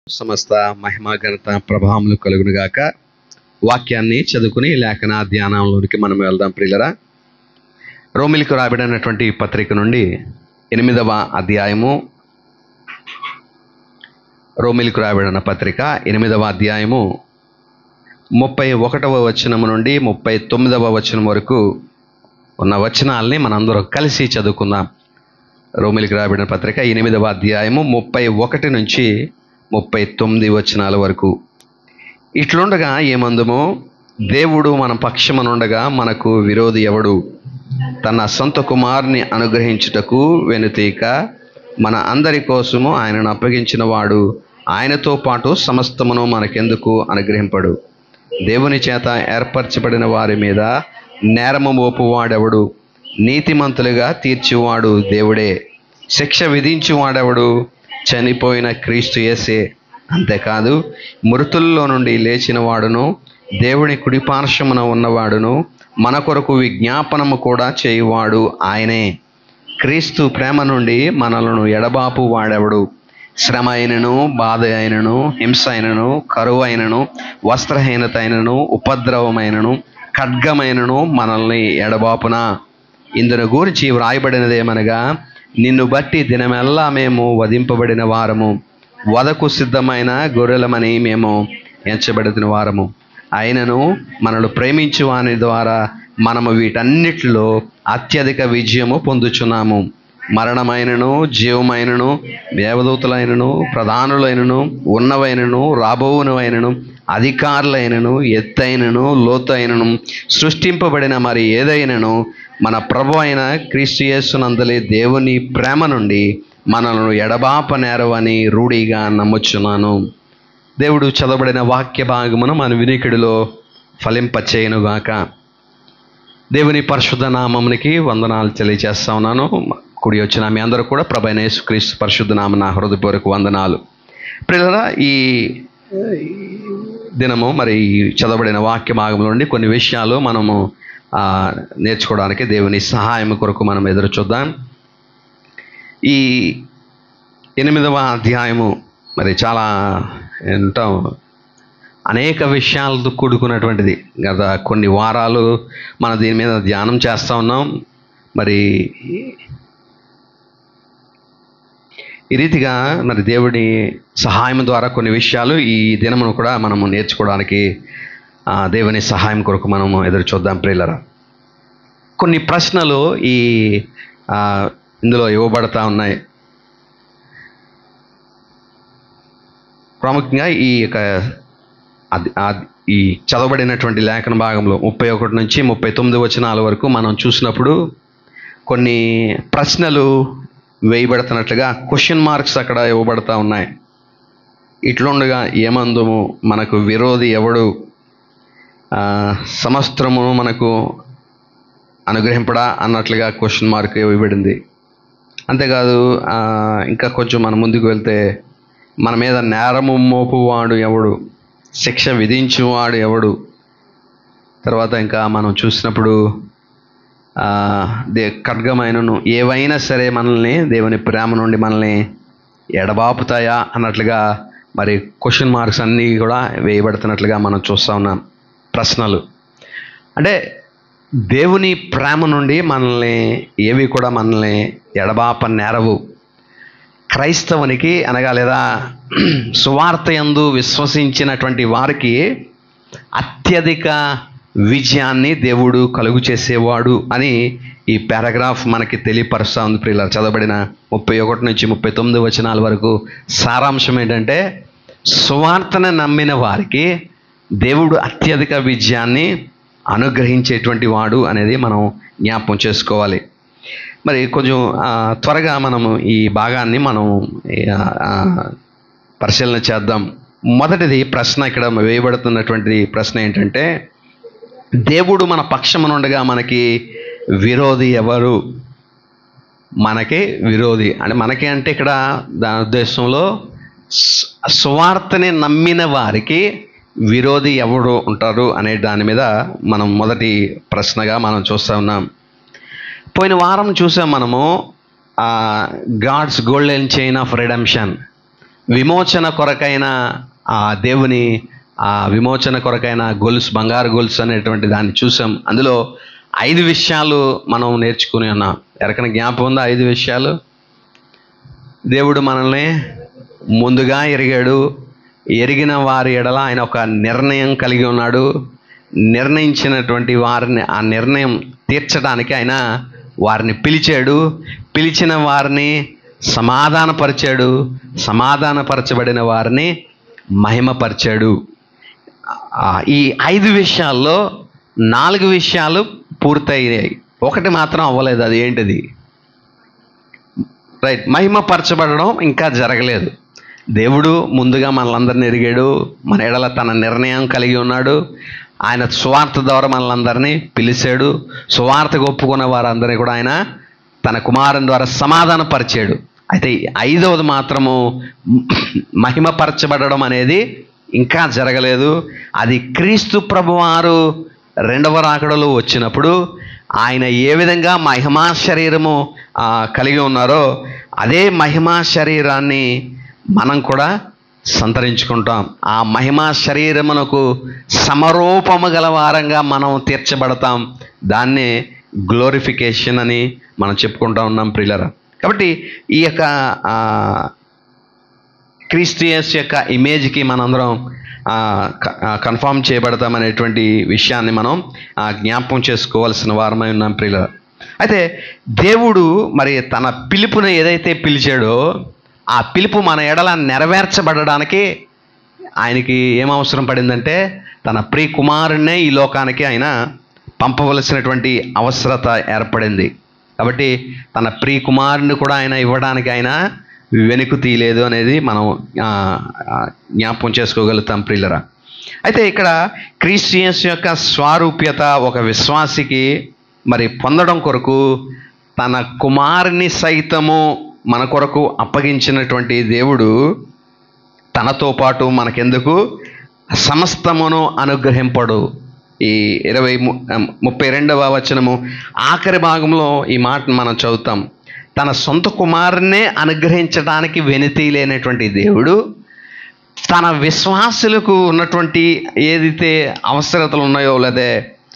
సమస్త మహిమా ఘనత ప్రభావములు కలుగును గాక వాక్యాన్ని చదువుకుని లేఖన ధ్యానంలోనికి మనం వెళ్దాం ప్రియులరా రోమిలికి రాబడినటువంటి పత్రిక నుండి ఎనిమిదవ అధ్యాయము రోమిలికి రాబడిన పత్రిక ఎనిమిదవ అధ్యాయము ముప్పై ఒకటవ వచనము నుండి ముప్పై తొమ్మిదవ వచనం వరకు ఉన్న వచనాల్ని మనందరం కలిసి చదువుకుందాం రోమిలికి రాబడిన పత్రిక ఎనిమిదవ అధ్యాయము ముప్పై ఒకటి నుంచి ముప్పై తొమ్మిది వచనాల వరకు ఇట్లుండగా ఏమందుమో దేవుడు మన పక్షమనుండగా మనకు విరోధి ఎవడు తన సొంత కుమారుని అనుగ్రహించుటకు వెనుతీక మన అందరి కోసము ఆయనను అప్పగించిన వాడు ఆయనతో పాటు సమస్తమును మనకెందుకు అనుగ్రహింపడు దేవుని చేత ఏర్పరచబడిన వారి మీద నేరము మోపువాడెవడు నీతిమంతులుగా తీర్చివాడు దేవుడే శిక్ష విధించువాడెవడు చనిపోయిన క్రీస్తు యేసే అంతేకాదు మృతుల్లో నుండి లేచిన వాడును దేవుని కుడిపార్శ్వమున ఉన్నవాడును మన కొరకు విజ్ఞాపనము కూడా చేయువాడు ఆయనే క్రీస్తు ప్రేమ నుండి మనలను ఎడబాపు వాడెవడు శ్రమ అయినను బాధ అయినను హింస అయినను కరువు అయినను వస్త్రహీనత అయినను ఉపద్రవమైనను ఖడ్గమైనను మనల్ని ఎడబాపునా ఇందును గూర్చి వ్రాయబడినదేమనగా నిన్ను బట్టి దినమెల్లా మేము వధింపబడిన వారము వదకు సిద్ధమైన గొర్రెలమని మేము ఎంచబడిన వారము అయినను మనల్ని ప్రేమించు వాని ద్వారా మనము వీటన్నిటిలో అత్యధిక విజయము పొందుచున్నాము మరణమైనను జీవమైనను దేవదూతలైనను ప్రధానులైనను ఉన్నవైనను రాబోవునవైనను అధికారులైనను ఎత్తైనను లోతైనను సృష్టింపబడిన మరి ఏదైనను మన ప్రభు అయిన క్రీస్తు యేసునందలి దేవుని ప్రేమ నుండి మనలను ఎడబాప నేరవని రూఢిగా నమ్ముచున్నాను దేవుడు చదవబడిన వాక్య భాగమును మన వినికిడిలో ఫలింపచేయనుగాక దేవుని పరిశుద్ధ నామమునికి వందనాలు తెలియజేస్తా ఉన్నాను కుడి వచ్చిన మీ అందరూ కూడా ప్రభైన యేసుక్రీస్తు పరిశుద్ధ నామ నా హృదయపూర్వక వందనాలు ప్రియులరా ఈ దినము మరి ఈ చదవబడిన వాక్య భాగం నుండి కొన్ని విషయాలు మనము ఆ, నేర్చుకోవడానికి దేవుని సహాయం కొరకు మనం ఎదురు చూద్దాం ఈ ఎనిమిదవ అధ్యాయము మరి చాలా ఏంటాం అనేక విషయాలతో కూడుకున్నటువంటిది గత కొన్ని వారాలు మనం దీని మీద ధ్యానం చేస్తూ ఉన్నాం మరి ఈ రీతిగా మరి దేవుడి సహాయం ద్వారా కొన్ని విషయాలు ఈ దినమును కూడా మనము నేర్చుకోవడానికి ఆ, దేవుని సహాయం కొరకు మనము ఎదురు చూద్దాం ప్రియులరా కొన్ని ప్రశ్నలు ఈ ఆ, ఇందులో ఇవ్వబడతా ఉన్నాయి ప్రాముఖ్యంగా ఈ యొక్క అది- ఆ- ఈ చదవబడినటువంటి లేఖన భాగంలో ముప్పై ఒకటి నుంచి ముప్పై తొమ్మిది వచనాల వరకు మనం చూసినప్పుడు కొన్ని ప్రశ్నలు వేయబడుతున్నట్లుగా క్వశ్చన్ మార్క్స్ అక్కడ ఇవ్వబడతా ఉన్నాయి ఇట్లుండగా ఏమందుము మనకు విరోధి ఎవడు ఆ, సమస్త్రమును మనకు అనుగ్రహింపడా అన్నట్లుగా క్వశ్చన్ మార్క్ ఇవ్వబడింది అంతేకాదు ఆ, ఇంకా కొంచెం మనం ముందుకు వెళ్తే మన మీద నేరము మోపువాడు ఎవడు శిక్ష విధించువాడు ఎవడు తర్వాత ఇంకా మనం చూసినప్పుడు ఆ, దే ఖడ్గమైనను ఏవైనా సరే మనల్ని దేవుని ప్రేమ నుండి మనల్ని ఎడబాపుతాయా అన్నట్లుగా మరి క్వశ్చన్ మార్క్స్ అన్నీ కూడా వేయబడుతున్నట్లుగా మనం చూస్తూ ఉన్నాం ప్రశ్నలు అంటే దేవుని ప్రేమ నుండి మనల్ని ఏవి కూడా మనల్ని ఎడబాప నేరవు క్రైస్తవునికి అనగా లేదా సువార్త యందు విశ్వసించినటువంటి వారికి అత్యధిక విజయాన్ని దేవుడు కలుగు చేసేవాడు అని ఈ పారాగ్రాఫ్ మనకి తెలియపరుస్తూ ఉంది ప్రియుల చదవబడిన ముప్పై ఒకటి నుంచి ముప్పై తొమ్మిది వచనాల వరకు సారాంశం ఏంటంటే సువార్తను నమ్మిన వారికి దేవుడు అత్యధిక విజయాన్ని అనుగ్రహించేటువంటి వాడు అనేది మనం జ్ఞాపకం చేసుకోవాలి మరి కొంచెం ఆ, త్వరగా మనము ఈ భాగాన్ని మనం ఆ, ఆ, పరిశీలన చేద్దాం మొదటిది ప్రశ్న ఇక్కడ వేయబడుతున్నటువంటి ప్రశ్న ఏంటంటే దేవుడు మన పక్షమునుండగా మనకి విరోధి ఎవరు మనకి విరోధి అంటే మనకి అంటే ఇక్కడ దాని ఉద్దేశంలో సు- సువార్తని నమ్మిన వారికి విరోధి ఎవరు ఉంటారు అనే దాని మీద మనం మొదటి ప్రశ్నగా మనం చూస్తూ ఉన్నాం పోయిన వారం చూసాం మనము God's golden chain of redemption విమోచన కొరకైన ఆ దేవుని ఆ విమోచన కొరకైన గొలుసు బంగారు గొలుసు అనేటువంటి దాన్ని చూసాం అందులో ఐదు విషయాలు మనం నేర్చుకుని ఉన్నాం ఎవరికైనా జ్ఞాపకం ఉందా ఐదు విషయాలు దేవుడు మనల్ని ముందుగా ఎరిగాడు ఎరిగిన వారి ఎడల ఆయన ఒక నిర్ణయం కలిగి ఉన్నాడు నిర్ణయించినటువంటి వారిని ఆ నిర్ణయం తీర్చడానికి ఆయన వారిని పిలిచాడు పిలిచిన వారిని సమాధానపరిచాడు సమాధానపరచబడిన వారిని మహిమపరిచాడు ఆ, ఈ ఐదు విషయాల్లో నాలుగు విషయాలు పూర్తయ్యాయి ఒకటి మాత్రం అవ్వలేదు అది ఏంటిది రైట్ మహిమపరచబడడం ఇంకా జరగలేదు దేవుడు ముందుగా మనలందరిని ఎరిగాడు మన ఎడల తన నిర్ణయం కలిగి ఉన్నాడు ఆయన సువార్త ద్వారా మనలందరినీ పిలిచాడు సువార్తకు ఒప్పుకున్న వారందరినీ కూడా ఆయన తన కుమారుని ద్వారా సమాధానపరిచాడు అయితే ఈ ఐదవది మాత్రము మహిమపరచబడడం అనేది ఇంకా జరగలేదు అది క్రీస్తు ప్రభువారు రెండవ రాకడలో వచ్చినప్పుడు ఆయన ఏ విధంగా మహిమా శరీరము ఆ, కలిగి ఉన్నారో అదే మహిమా శరీరాన్ని మనం కూడా సంతరించుకుంటాం ఆ మహిమా శరీరమునకు సమరూపము గల వారంగా మనం తీర్చబడతాం దాన్నే గ్లోరిఫికేషన్ అని మనం చెప్పుకుంటా ఉన్నాం ప్రియులరా కాబట్టి ఈ యొక్క ఆ, క్రిస్టియన్స్ యొక్క ఇమేజ్కి మనందరం ఆ, క- ఆ, కన్ఫామ్ చేయబడతామనేటువంటి విషయాన్ని మనం ఆ, జ్ఞాపకం చేసుకోవాల్సిన వారమై ఉన్నాం ప్రియుల అయితే దేవుడు మరి తన పిలుపును ఏదైతే పిలిచాడో ఆ పిలుపు మన ఎడల నెరవేర్చబడడానికి ఆయనకి ఏం అవసరం పడిందంటే తన ప్రియ కుమారుణ్ణే ఈ లోకానికి ఆయన పంపవలసినటువంటి అవసరత ఏర్పడింది కాబట్టి తన ప్రియ కుమారుని కూడా ఆయన ఇవ్వడానికి ఆయన వెనుకు తీయలేదు అనేది మనం ఆ, ఆ, జ్ఞాపకం చేసుకోగలుగుతాం ప్రియులరా అయితే ఇక్కడ క్రిస్టియన్స్ యొక్క స్వారూప్యత ఒక విశ్వాసికి మరి పొందడం కొరకు తన కుమారుని సైతము మన కొరకు అప్పగించినటువంటి దేవుడు తనతో పాటు మనకెందుకు సమస్తమును అనుగ్రహింపడు ఈ ఇరవై ము- ముప్పై రెండవ వచనము ఆఖరి భాగంలో ఈ మాట మనం చదువుతాం తన సొంత కుమారునే అనుగ్రహించడానికి వెనితి లేనటువంటి దేవుడు తన విశ్వాసులకు ఉన్నటువంటి ఏదైతే అవసరతలు ఉన్నాయో లేదా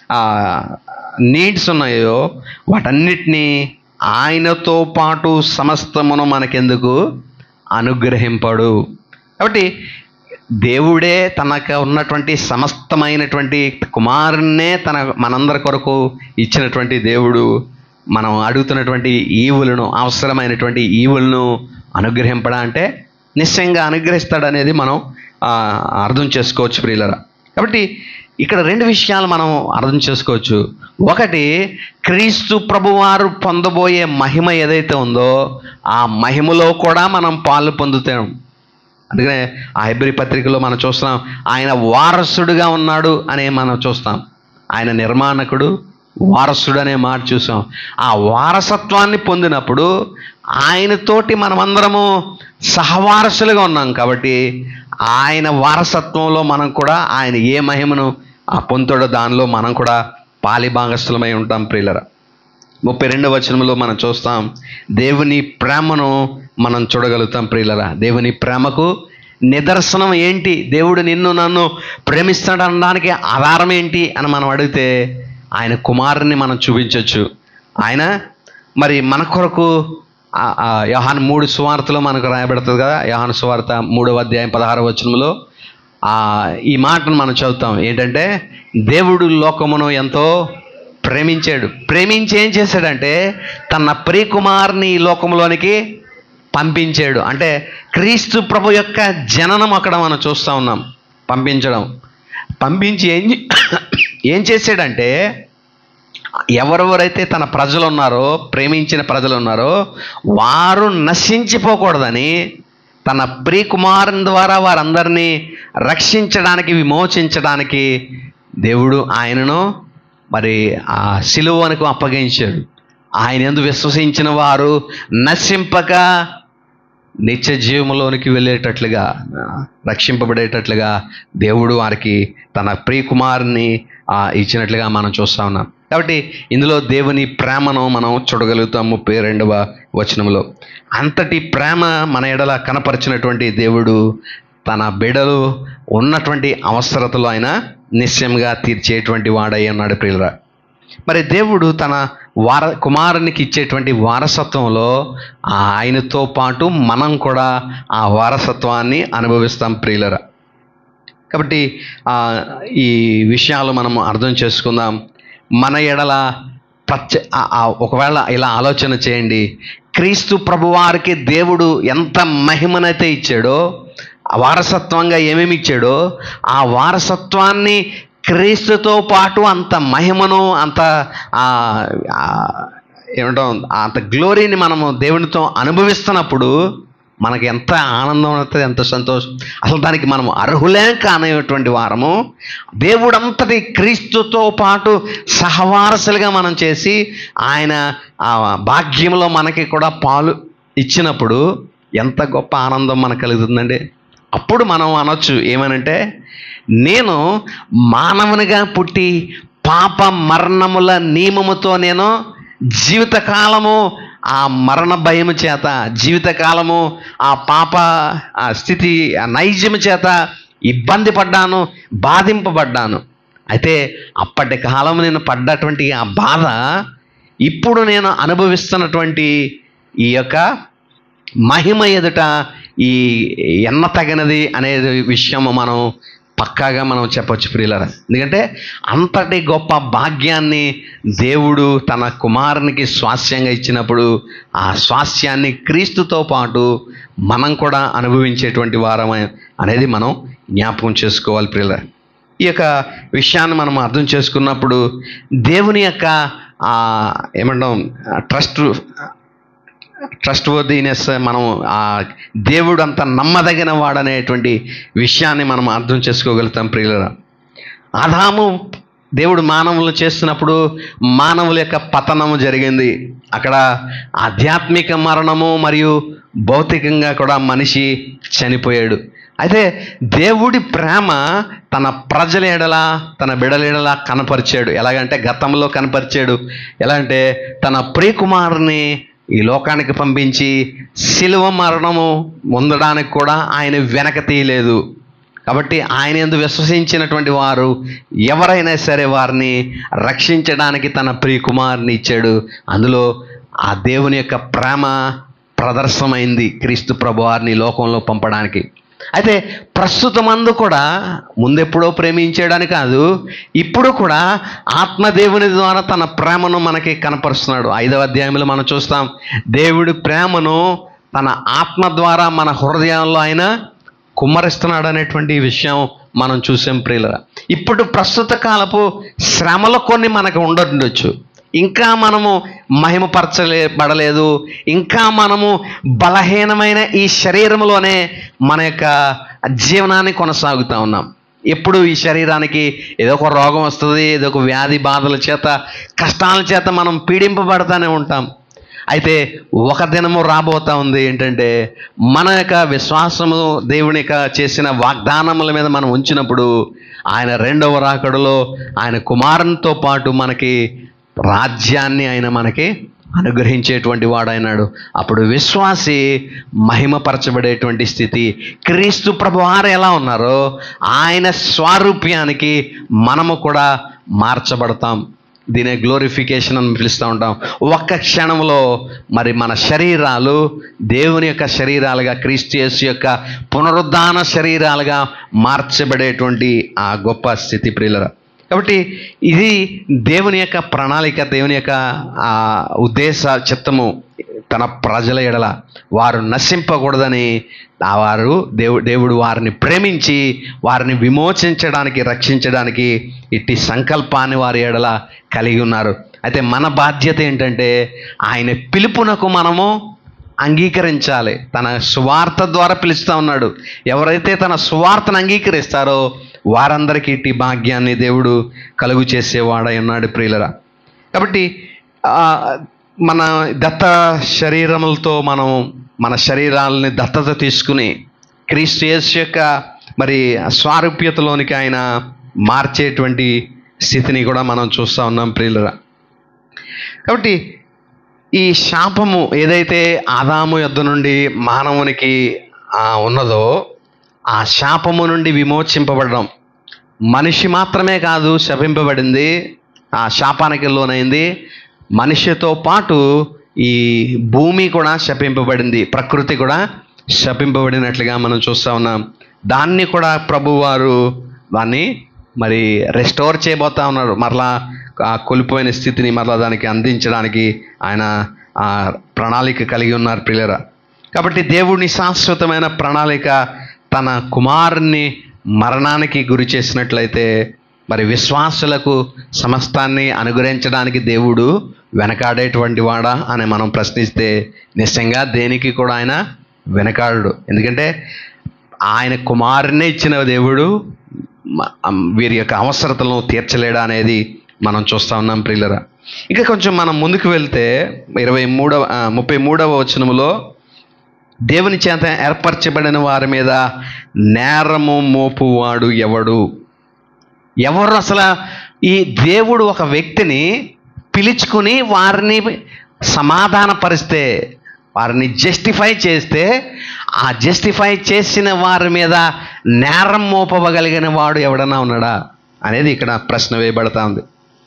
నీడ్స్ ఉన్నాయో వాటన్నిటినీ ఆయనతో పాటు సమస్తమును మనకెందుకు అనుగ్రహింపడు కాబట్టి దేవుడే తనకు ఉన్నటువంటి సమస్తమైనటువంటి కుమారున్నే తన మనందరి కొరకు ఇచ్చినటువంటి దేవుడు మనం అడుగుతున్నటువంటి ఈవులను అవసరమైనటువంటి ఈవులను అనుగ్రహింపడా అంటే నిశ్చయంగా అనుగ్రహిస్తాడు అనేది మనం ఆ, అర్థం చేసుకోవచ్చు ప్రియులరా కాబట్టి ఇక్కడ రెండు విషయాలు మనం అర్థం చేసుకోవచ్చు ఒకటి క్రీస్తు ప్రభువారు పొందబోయే మహిమ ఏదైతే ఉందో ఆ మహిమలో కూడా మనం పాలు పొందుతాం అందుకనే ఆ హెబ్రి పత్రికలో మనం చూస్తున్నాం ఆయన వారసుడుగా ఉన్నాడు అనే మనం చూస్తాం ఆయన నిర్మాణకుడు వారసుడు అనే మాట చూసాం ఆ వారసత్వాన్ని పొందినప్పుడు ఆయనతోటి మనమందరము సహవారసులుగా ఉన్నాం కాబట్టి ఆయన వారసత్వంలో మనం కూడా ఆయన ఏ మహిమను ఆ పొందుతాడో దానిలో మనం కూడా పాలి భాగస్థులమై ఉంటాం ప్రియులరా ముప్పై రెండవ వచనంలో మనం చూస్తాం దేవుని ప్రేమను మనం చూడగలుగుతాం ప్రియులరా దేవుని ప్రేమకు నిదర్శనం ఏంటి దేవుడు నిన్ను నన్ను ప్రేమిస్తాడు అనడానికి ఆధారం ఏంటి అని మనం అడిగితే ఆయన కుమారుని మనం చూపించవచ్చు ఆయన మరి మన కొరకు ఆ- ఆ యోహాను మూడు సువార్తలో మనకు రాయబడుతుంది కదా యోహాను సువార్త మూడవ అధ్యాయం పదహారవ వచనంలో ఆ ఈ మాటను మనం చదువుతాం ఏంటంటే దేవుడు లోకమును ఎంతో ప్రేమించాడు ప్రేమించి ఏం చేశాడంటే తన ప్రియకుమార్ని ఈ లోకంలోనికి పంపించాడు అంటే క్రీస్తు ప్రభు యొక్క జననం అక్కడ మనం చూస్తూ ఉన్నాం పంపించడం పంపించి ఏం చే- ఏం చేశాడంటే ఎవరెవరైతే తన ప్రజలు ఉన్నారో ప్రేమించిన ప్రజలు ఉన్నారో వారు నశించిపోకూడదని తన ప్రియకుమారుని ద్వారా వారందరినీ రక్షించడానికి విమోచించడానికి దేవుడు ఆయనను మరి ఆ సిలువనకు అప్పగించాడు ఆయన ఎందు విశ్వసించిన వారు నశింపక నిత్య జీవంలోనికి వెళ్ళేటట్లుగా ఆ, రక్షింపబడేటట్లుగా దేవుడు వారికి తన ప్రియకుమారుని ఆ, ఇచ్చినట్లుగా మనం చూస్తా ఉన్నాం కాబట్టి ఇందులో దేవుని ప్రేమను మనం చూడగలుగుతాం ముప్పై రెండవ వచనంలో అంతటి ప్రేమ మన ఎడల కనపరిచినటువంటి దేవుడు తన బిడలు ఉన్నటువంటి అవసరతలో ఆయన నిశ్చయంగా తీర్చేటువంటి వాడై ఉన్నాడు ప్రియులరా మరి దేవుడు తన వార కుమారునికి ఇచ్చేటువంటి వారసత్వంలో ఆయనతో పాటు మనం కూడా ఆ వారసత్వాన్ని అనుభవిస్తాం ప్రియులరా కాబట్టి ఆ, ఈ విషయాలు మనం అర్థం చేసుకుందాం మన ఎడల ప్రత్య ఆ- ఆ ఒకవేళ ఇలా ఆలోచన చేయండి క్రీస్తు ప్రభువారికి దేవుడు ఎంత మహిమనైతే ఇచ్చాడో ఆ వారసత్వంగా ఏమేమి ఇచ్చాడో ఆ వారసత్వాన్ని క్రీస్తుతో పాటు అంత మహిమను అంత ఆ, ఆ, ఏమంటాం అంత గ్లోరీని మనము దేవునితో అనుభవిస్తున్నప్పుడు మనకి ఎంత ఆనందం అవుతుంది ఎంత సంతోషం అసలు దానికి మనం అర్హులే కానటువంటి వారము దేవుడంతటి క్రీస్తుతో పాటు సహవారసులుగా మనం చేసి ఆయన ఆ భాగ్యంలో మనకి కూడా పాలు ఇచ్చినప్పుడు ఎంత గొప్ప ఆనందం మనకు కలుగుతుందండి అప్పుడు మనం అనొచ్చు ఏమనంటే నేను మానవునిగా పుట్టి పాప మరణముల నియమముతో నేను జీవితకాలము ఆ మరణ భయము చేత జీవితకాలము ఆ పాప ఆ స్థితి ఆ నైజము చేత ఇబ్బంది పడ్డాను బాధింపబడ్డాను అయితే అప్పటి కాలం నేను పడ్డటువంటి ఆ బాధ ఇప్పుడు నేను అనుభవిస్తున్నటువంటి ఈ యొక్క మహిమ ఎదుట ఈ ఎన్న తగినది అనే విషయం మనం పక్కాగా మనం చెప్పొచ్చు ప్రియులరా ఎందుకంటే అంతటి గొప్ప భాగ్యాన్ని దేవుడు తన కుమారునికి స్వాస్యంగా ఇచ్చినప్పుడు ఆ స్వాస్యాన్ని క్రీస్తుతో పాటు మనం కూడా అనుభవించేటువంటి వారం అనేది మనం జ్ఞాపకం చేసుకోవాలి ప్రియులరా ఈ యొక్క విషయాన్ని మనం అర్థం చేసుకున్నప్పుడు దేవుని యొక్క ఆ, ఏమంటాం ట్రస్ట్ ట్రస్ట్ వర్దీనెస్ మనం ఆ దేవుడు అంత నమ్మదగిన వాడనేటువంటి విషయాన్ని మనం అర్థం చేసుకోగలుగుతాం ప్రియులరా ఆదాము దేవుడు మానవులు చేస్తున్నప్పుడు మానవుల యొక్క పతనము జరిగింది అక్కడ ఆధ్యాత్మిక మరణము మరియు భౌతికంగా కూడా మనిషి చనిపోయాడు అయితే దేవుడి ప్రేమ తన ప్రజల ఎడల తన బిడల ఎడల కనపరిచాడు ఎలాగంటే గతంలో కనపరిచాడు ఎలా అంటే తన ప్రియకుమారుని ఈ లోకానికి పంపించి శిలువ మరణము పొందడానికి కూడా ఆయన వెనక తీయలేదు కాబట్టి ఆయన ఎందు విశ్వసించినటువంటి వారు ఎవరైనా సరే వారిని రక్షించడానికి తన ప్రియ కుమారుని ఇచ్చాడు అందులో ఆ దేవుని యొక్క ప్రేమ ప్రదర్శనమైంది క్రీస్తు ప్రభు వారిని ఈ లోకంలో పంపడానికి అయితే ప్రస్తుతమందు కూడా ముందెప్పుడో ప్రేమించేయడానికి కాదు ఇప్పుడు కూడా ఆత్మదేవుని ద్వారా తన ప్రేమను మనకి కనపరుస్తున్నాడు ఐదవ అధ్యాయంలో మనం చూస్తాం దేవుడి ప్రేమను తన ఆత్మ ద్వారా మన హృదయంలో ఆయన కుమ్మరిస్తున్నాడు అనేటువంటి విషయం మనం చూసాం ప్రియులరా ఇప్పుడు ప్రస్తుత కాలపు శ్రమలు కొన్ని మనకు ఉండొచ్చు ఇంకా మనము మహిమపరచలే పడలేదు ఇంకా మనము బలహీనమైన ఈ శరీరంలోనే మన యొక్క జీవనాన్ని కొనసాగుతూ ఉన్నాం ఎప్పుడు ఈ శరీరానికి ఏదో ఒక రోగం వస్తుంది ఏదో ఒక వ్యాధి బాధల చేత కష్టాల చేత మనం పీడింపబడతానే ఉంటాం అయితే ఒక దినము రాబోతా ఉంది ఏంటంటే మన యొక్క విశ్వాసము దేవుని యొక్క చేసిన వాగ్దానముల మీద మనం ఉంచినప్పుడు ఆయన రెండవ రాకడలో ఆయన కుమారునితో పాటు మనకి రాజ్యాన్ని ఆయన మనకి అనుగ్రహించేటువంటి వాడైనాడు అప్పుడు విశ్వాసి మహిమపరచబడేటువంటి స్థితి క్రీస్తు ప్రభువారు ఎలా ఉన్నారో ఆయన స్వారూప్యానికి మనము కూడా మార్చబడతాం దీనే గ్లోరిఫికేషన్ అని పిలుస్తూ ఉంటాం ఒక్క క్షణంలో మరి మన శరీరాలు దేవుని యొక్క శరీరాలుగా క్రీస్తు యేసు యొక్క పునరుద్ధాన శరీరాలుగా మార్చబడేటువంటి ఆ గొప్ప స్థితి ప్రియులరా కాబట్టి ఇది దేవుని యొక్క ప్రణాళిక దేవుని యొక్క ఆ ఉద్దేశ చిత్తము తన ప్రజల ఎడల వారు నశింపకూడదని ఆ వారు దేవు దేవుడు వారిని ప్రేమించి వారిని విమోచించడానికి రక్షించడానికి ఇట్టి సంకల్పాన్ని వారి ఎడల కలిగి ఉన్నారు అయితే మన బాధ్యత ఏంటంటే ఆయన పిలుపునకు మనము అంగీకరించాలి తన సువార్త ద్వారా పిలుస్తూ ఉన్నాడు ఎవరైతే తన సువార్తను అంగీకరిస్తారో వారందరికీ ఇట్టి భాగ్యాన్ని దేవుడు కలుగు చేసేవాడై ఉన్నాడు ప్రియులరా కాబట్టి ఆ, మన దత్త శరీరములతో మనం మన శరీరాలని దత్తత తీసుకుని క్రీస్తు యేసు యొక్క మరి స్వారూప్యతలోనికి ఆయన మార్చేటువంటి స్థితిని కూడా మనం చూస్తూ ఉన్నాం ప్రియులరా కాబట్టి ఈ శాపము ఏదైతే ఆదాము యొద్ద నుండి మానవునికి ఆ, ఉన్నదో ఆ శాపము నుండి విమోచింపబడడం మనిషి మాత్రమే కాదు శపింపబడింది ఆ శాపానికి లోనైంది మనిషితో పాటు ఈ భూమి కూడా శపింపబడింది ప్రకృతి కూడా శపింపబడినట్లుగా మనం చూస్తూ ఉన్నాం దాన్ని కూడా ప్రభువారు దాన్ని మరి రెస్టోర్ చేయబోతా ఉన్నారు మరలా ఆ కోల్పోయిన స్థితిని మరలా దానికి అందించడానికి ఆయన ఆ ప్రణాళిక కలిగి ఉన్నారు ప్రియులరా కాబట్టి దేవుని శాశ్వతమైన ప్రణాళిక తన కుమారుని మరణానికి గురి చేసినట్లయితే మరి విశ్వాసులకు సమస్తాన్ని అనుగ్రహించడానికి దేవుడు వెనకాడేటువంటి వాడా అని మనం ప్రశ్నిస్తే నిజంగా దేనికి కూడా ఆయన వెనకాడు ఎందుకంటే ఆయన కుమారునే ఇచ్చిన దేవుడు మ- అమ్- వీరి యొక్క అవసరతలను తీర్చలేడా అనేది మనం చూస్తా ఉన్నాం ప్రియులరా ఇంకా కొంచెం మనం ముందుకు వెళ్తే ఇరవై మూడవ ఆ, ముప్పై మూడవ వచనములో దేవుని చేత ఏర్పరచబడిన వారి మీద నేరము మోపువాడు ఎవడు ఎవరు అసలు ఈ దేవుడు ఒక వ్యక్తిని పిలుచుకుని వారిని సమాధానపరిస్తే వారిని జస్టిఫై చేస్తే ఆ జస్టిఫై చేసిన వారి మీద నేరం మోపవగలిగిన వాడు ఎవడన్నా ఉన్నాడా అనేది ఇక్కడ ప్రశ్న వేయబడతా ఉంది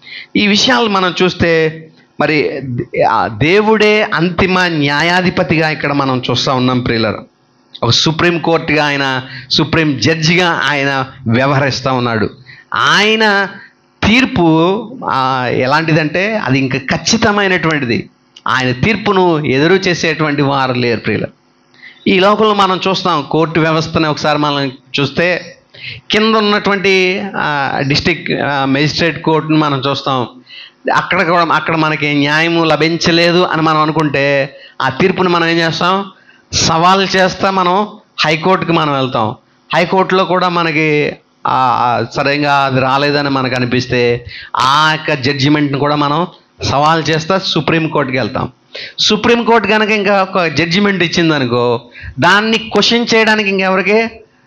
ఈ విషయాలు మనం చూస్తే మరి ఆ దేవుడే అంతిమ న్యాయాధిపతిగా ఇక్కడ మనం చూస్తూ ఉన్నాం ప్రియులర్ ఒక సుప్రీం కోర్టుగా ఆయన సుప్రీం జడ్జిగా ఆయన వ్యవహరిస్తూ ఉన్నాడు ఆయన తీర్పు ఆ, ఎలాంటిదంటే అది ఇంకా ఖచ్చితమైనటువంటిది ఆయన తీర్పును ఎదురు చేసేటువంటి వారు లేరు ప్రియులు ఈ లోకంలో మనం చూస్తాం కోర్టు వ్యవస్థని ఒకసారి మనం చూస్తే కింద ఉన్నటువంటి డిస్టిక్ మెజిస్ట్రేట్ కోర్టును మనం చూస్తాం అక్కడ కూడా అక్కడ మనకి న్యాయము లభించలేదు అని మనం అనుకుంటే ఆ తీర్పుని మనం ఏం చేస్తాం సవాల్ చేస్తా మనం హైకోర్టుకి మనం వెళ్తాం హైకోర్టులో కూడా మనకి ఆ, ఆ, సరిగా అది రాలేదని మనకు అనిపిస్తే ఆ యొక్క జడ్జిమెంట్ని కూడా మనం సవాల్ చేస్తా సుప్రీంకోర్టుకి వెళ్తాం సుప్రీంకోర్టు కనుక ఇంకా ఒక జడ్జిమెంట్ ఇచ్చిందనుకో దాన్ని క్వశ్చన్ చేయడానికి ఇంకెవరికి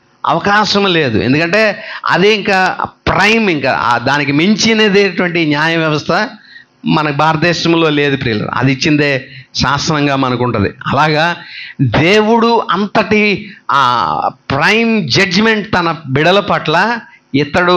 అవకాశం లేదు ఎందుకంటే అది ఇంకా ప్రైమ్ ఇంకా ఆ దానికి మించినదేటువంటి న్యాయ వ్యవస్థ మన భారతదేశంలో లేదు ప్రియులు అది ఇచ్చిందే శాసనంగా మనకు ఉంటుంది అలాగా దేవుడు అంతటి ఆ ప్రైమ్ జడ్జిమెంట్ తన బిడల పట్ల ఇతడు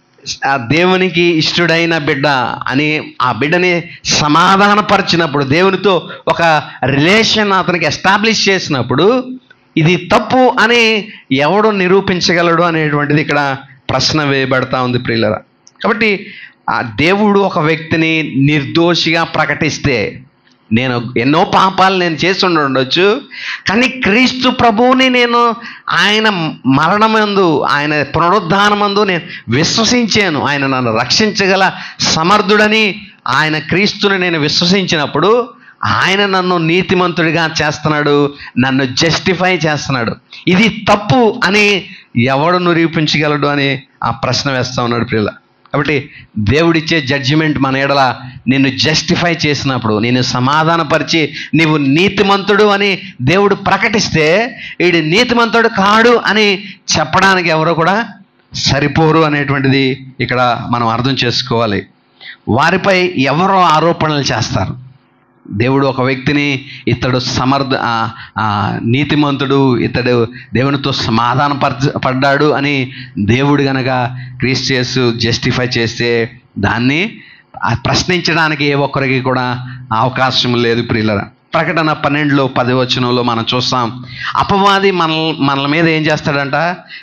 ఆ దేవునికి ఇష్టడైన బిడ్డ అని ఆ బిడ్డని సమాధానపరిచినప్పుడు దేవునితో ఒక రిలేషన్ అతనికి ఎస్టాబ్లిష్ చేసినప్పుడు ఇది తప్పు అని ఎవడు నిరూపించగలడు అనేటువంటిది ఇక్కడ ప్రశ్న వేయబడతా ఉంది ప్రియులరా కాబట్టి ఆ దేవుడు ఒక వ్యక్తిని నిర్దోషిగా ప్రకటిస్తే నేను ఎన్నో పాపాలు నేను చేసి ఉండి ఉండొచ్చు కానీ క్రీస్తు ప్రభువుని నేను ఆయన మరణమందు ఆయన పునరుద్ధానమందు నేను విశ్వసించాను ఆయన నన్ను రక్షించగల సమర్థుడని ఆయన క్రీస్తుని నేను విశ్వసించినప్పుడు ఆయన నన్ను నీతిమంతుడిగా చేస్తున్నాడు నన్ను జస్టిఫై చేస్తున్నాడు ఇది తప్పు అని ఎవడు నిరూపించగలడు అని ఆ ప్రశ్న వేస్తా ఉన్నాడు ప్రియుల కాబట్టి దేవుడిచ్చే జడ్జిమెంట్ మన ఎడల నిన్ను జస్టిఫై చేసినప్పుడు నేను సమాధానపరిచి నీవు నీతిమంతుడు అని దేవుడు ప్రకటిస్తే వీడి నీతిమంతుడు కాడు అని చెప్పడానికి ఎవరో కూడా సరిపోరు అనేటువంటిది ఇక్కడ మనం అర్థం చేసుకోవాలి వారిపై ఎవరో ఆరోపణలు చేస్తారు దేవుడు ఒక వ్యక్తిని ఇతడు సమర్థ ఆ, ఆ, నీతిమంతుడు ఇతడు దేవునితో సమాధాన పడ్డాడు అని దేవుడు గనక క్రీస్టియస్ జస్టిఫై చేస్తే దాన్ని ఆ ప్రశ్నించడానికి ఏ ఒక్కరికి కూడా అవకాశం లేదు ప్రియులరా ప్రకటన పన్నెండులో పది వచనంలో మనం చూస్తాం అపవాది మన మనల మీద ఏం చేస్తాడంట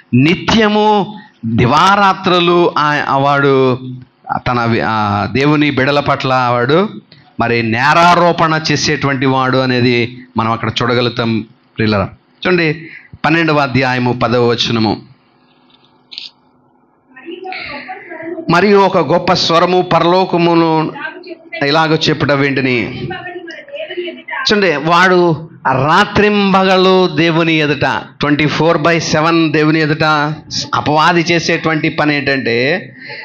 నిత్యము దివారాత్రులు ఆ- వాడు తన వి- ఆ దేవుని బిడల పట్ల వాడు మరి నేరారోపణ చేసేటువంటి వాడు అనేది మనం అక్కడ చూడగలుగుతాం ప్రియులరా చూడండి పన్నెండవ అధ్యాయము పదవ వచనము మరియు ఒక గొప్ప స్వరము పరలోకమును ఇలాగ చెప్పుట వెంటని చూడండి వాడు రాత్రింబగలు దేవుని ఎదుట ట్వంటీ ఫోర్ బై సెవెన్ దేవుని ఎదుట అపవాది చేసేటువంటి పని ఏంటంటే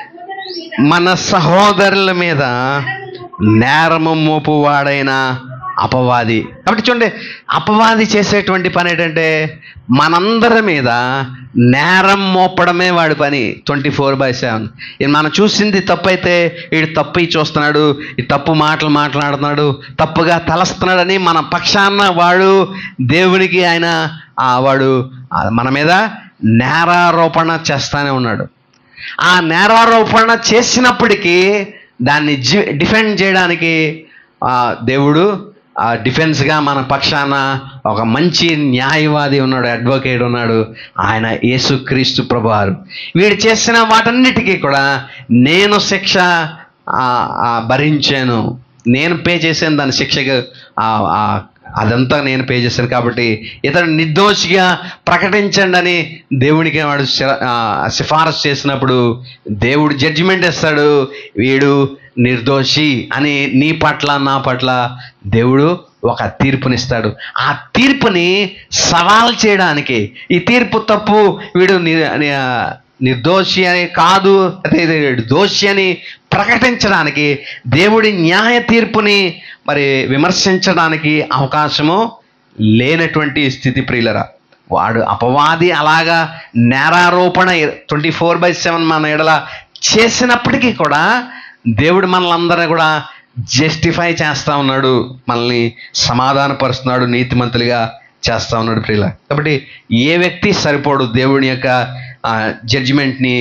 మన సహోదరుల మీద నేరము మోపువాడైన అపవాది కాబట్టి చూడండి అపవాది చేసేటువంటి పని ఏంటంటే మనందరి మీద నేరం మోపడమే వాడి పని ట్వంటీ ఫోర్ బై సెవెన్ మనం చూసింది తప్పు అయితే వీడు తప్పు ఈ చూస్తున్నాడు ఈ తప్పు మాటలు మాట్లాడుతున్నాడు తప్పుగా తలస్తున్నాడని మన పక్షాన వాడు దేవునికి ఆయన ఆ, వాడు ఆ, మన మీద నేరారోపణ చేస్తానే ఉన్నాడు ఆ నేరారోపణ చేసినప్పటికీ దాన్ని జి- డిఫెండ్ చేయడానికి ఆ, దేవుడు ఆ డిఫెన్స్గా మన పక్షాన ఒక మంచి న్యాయవాది ఉన్నాడు అడ్వకేట్ ఉన్నాడు ఆయన యేసుక్రీస్తు ప్రభువారు వీడు చేసిన వాటన్నిటికీ కూడా నేను శిక్ష ఆ, ఆ, భరించాను నేను పే చేశాను దాని శిక్షకు ఆ, ఆ, అదంతా నేను పే చేశాను కాబట్టి ఇతడు నిర్దోషిగా ప్రకటించండి అని దేవునికి వాడు శిర- ఆ, సిఫారసు చేసినప్పుడు దేవుడు జడ్జిమెంట్ ఇస్తాడు వీడు నిర్దోషి అని నీ పట్ల నా పట్ల దేవుడు ఒక తీర్పునిస్తాడు ఆ తీర్పుని సవాల్ చేయడానికి ఈ తీర్పు తప్పు వీడు ని- ని- నిర్దోషి అని కాదు అదే ఇది దోషి అని ప్రకటించడానికి దేవుడి న్యాయ తీర్పుని మరి విమర్శించడానికి అవకాశము లేనటువంటి స్థితి ప్రియులరా వాడు అపవాది అలాగా నేరారోపణ ట్వంటీ ఫోర్ బై సెవెన్ మన ఎడల చేసినప్పటికీ కూడా దేవుడు మనలందరినీ కూడా జస్టిఫై చేస్తా ఉన్నాడు మనల్ని సమాధానపరుస్తున్నాడు నీతిమంతులుగా చేస్తా ఉన్నాడు ప్రియుల కాబట్టి ఏ వ్యక్తి సరిపోడు దేవుని యొక్క జడ్జిమెంట్ని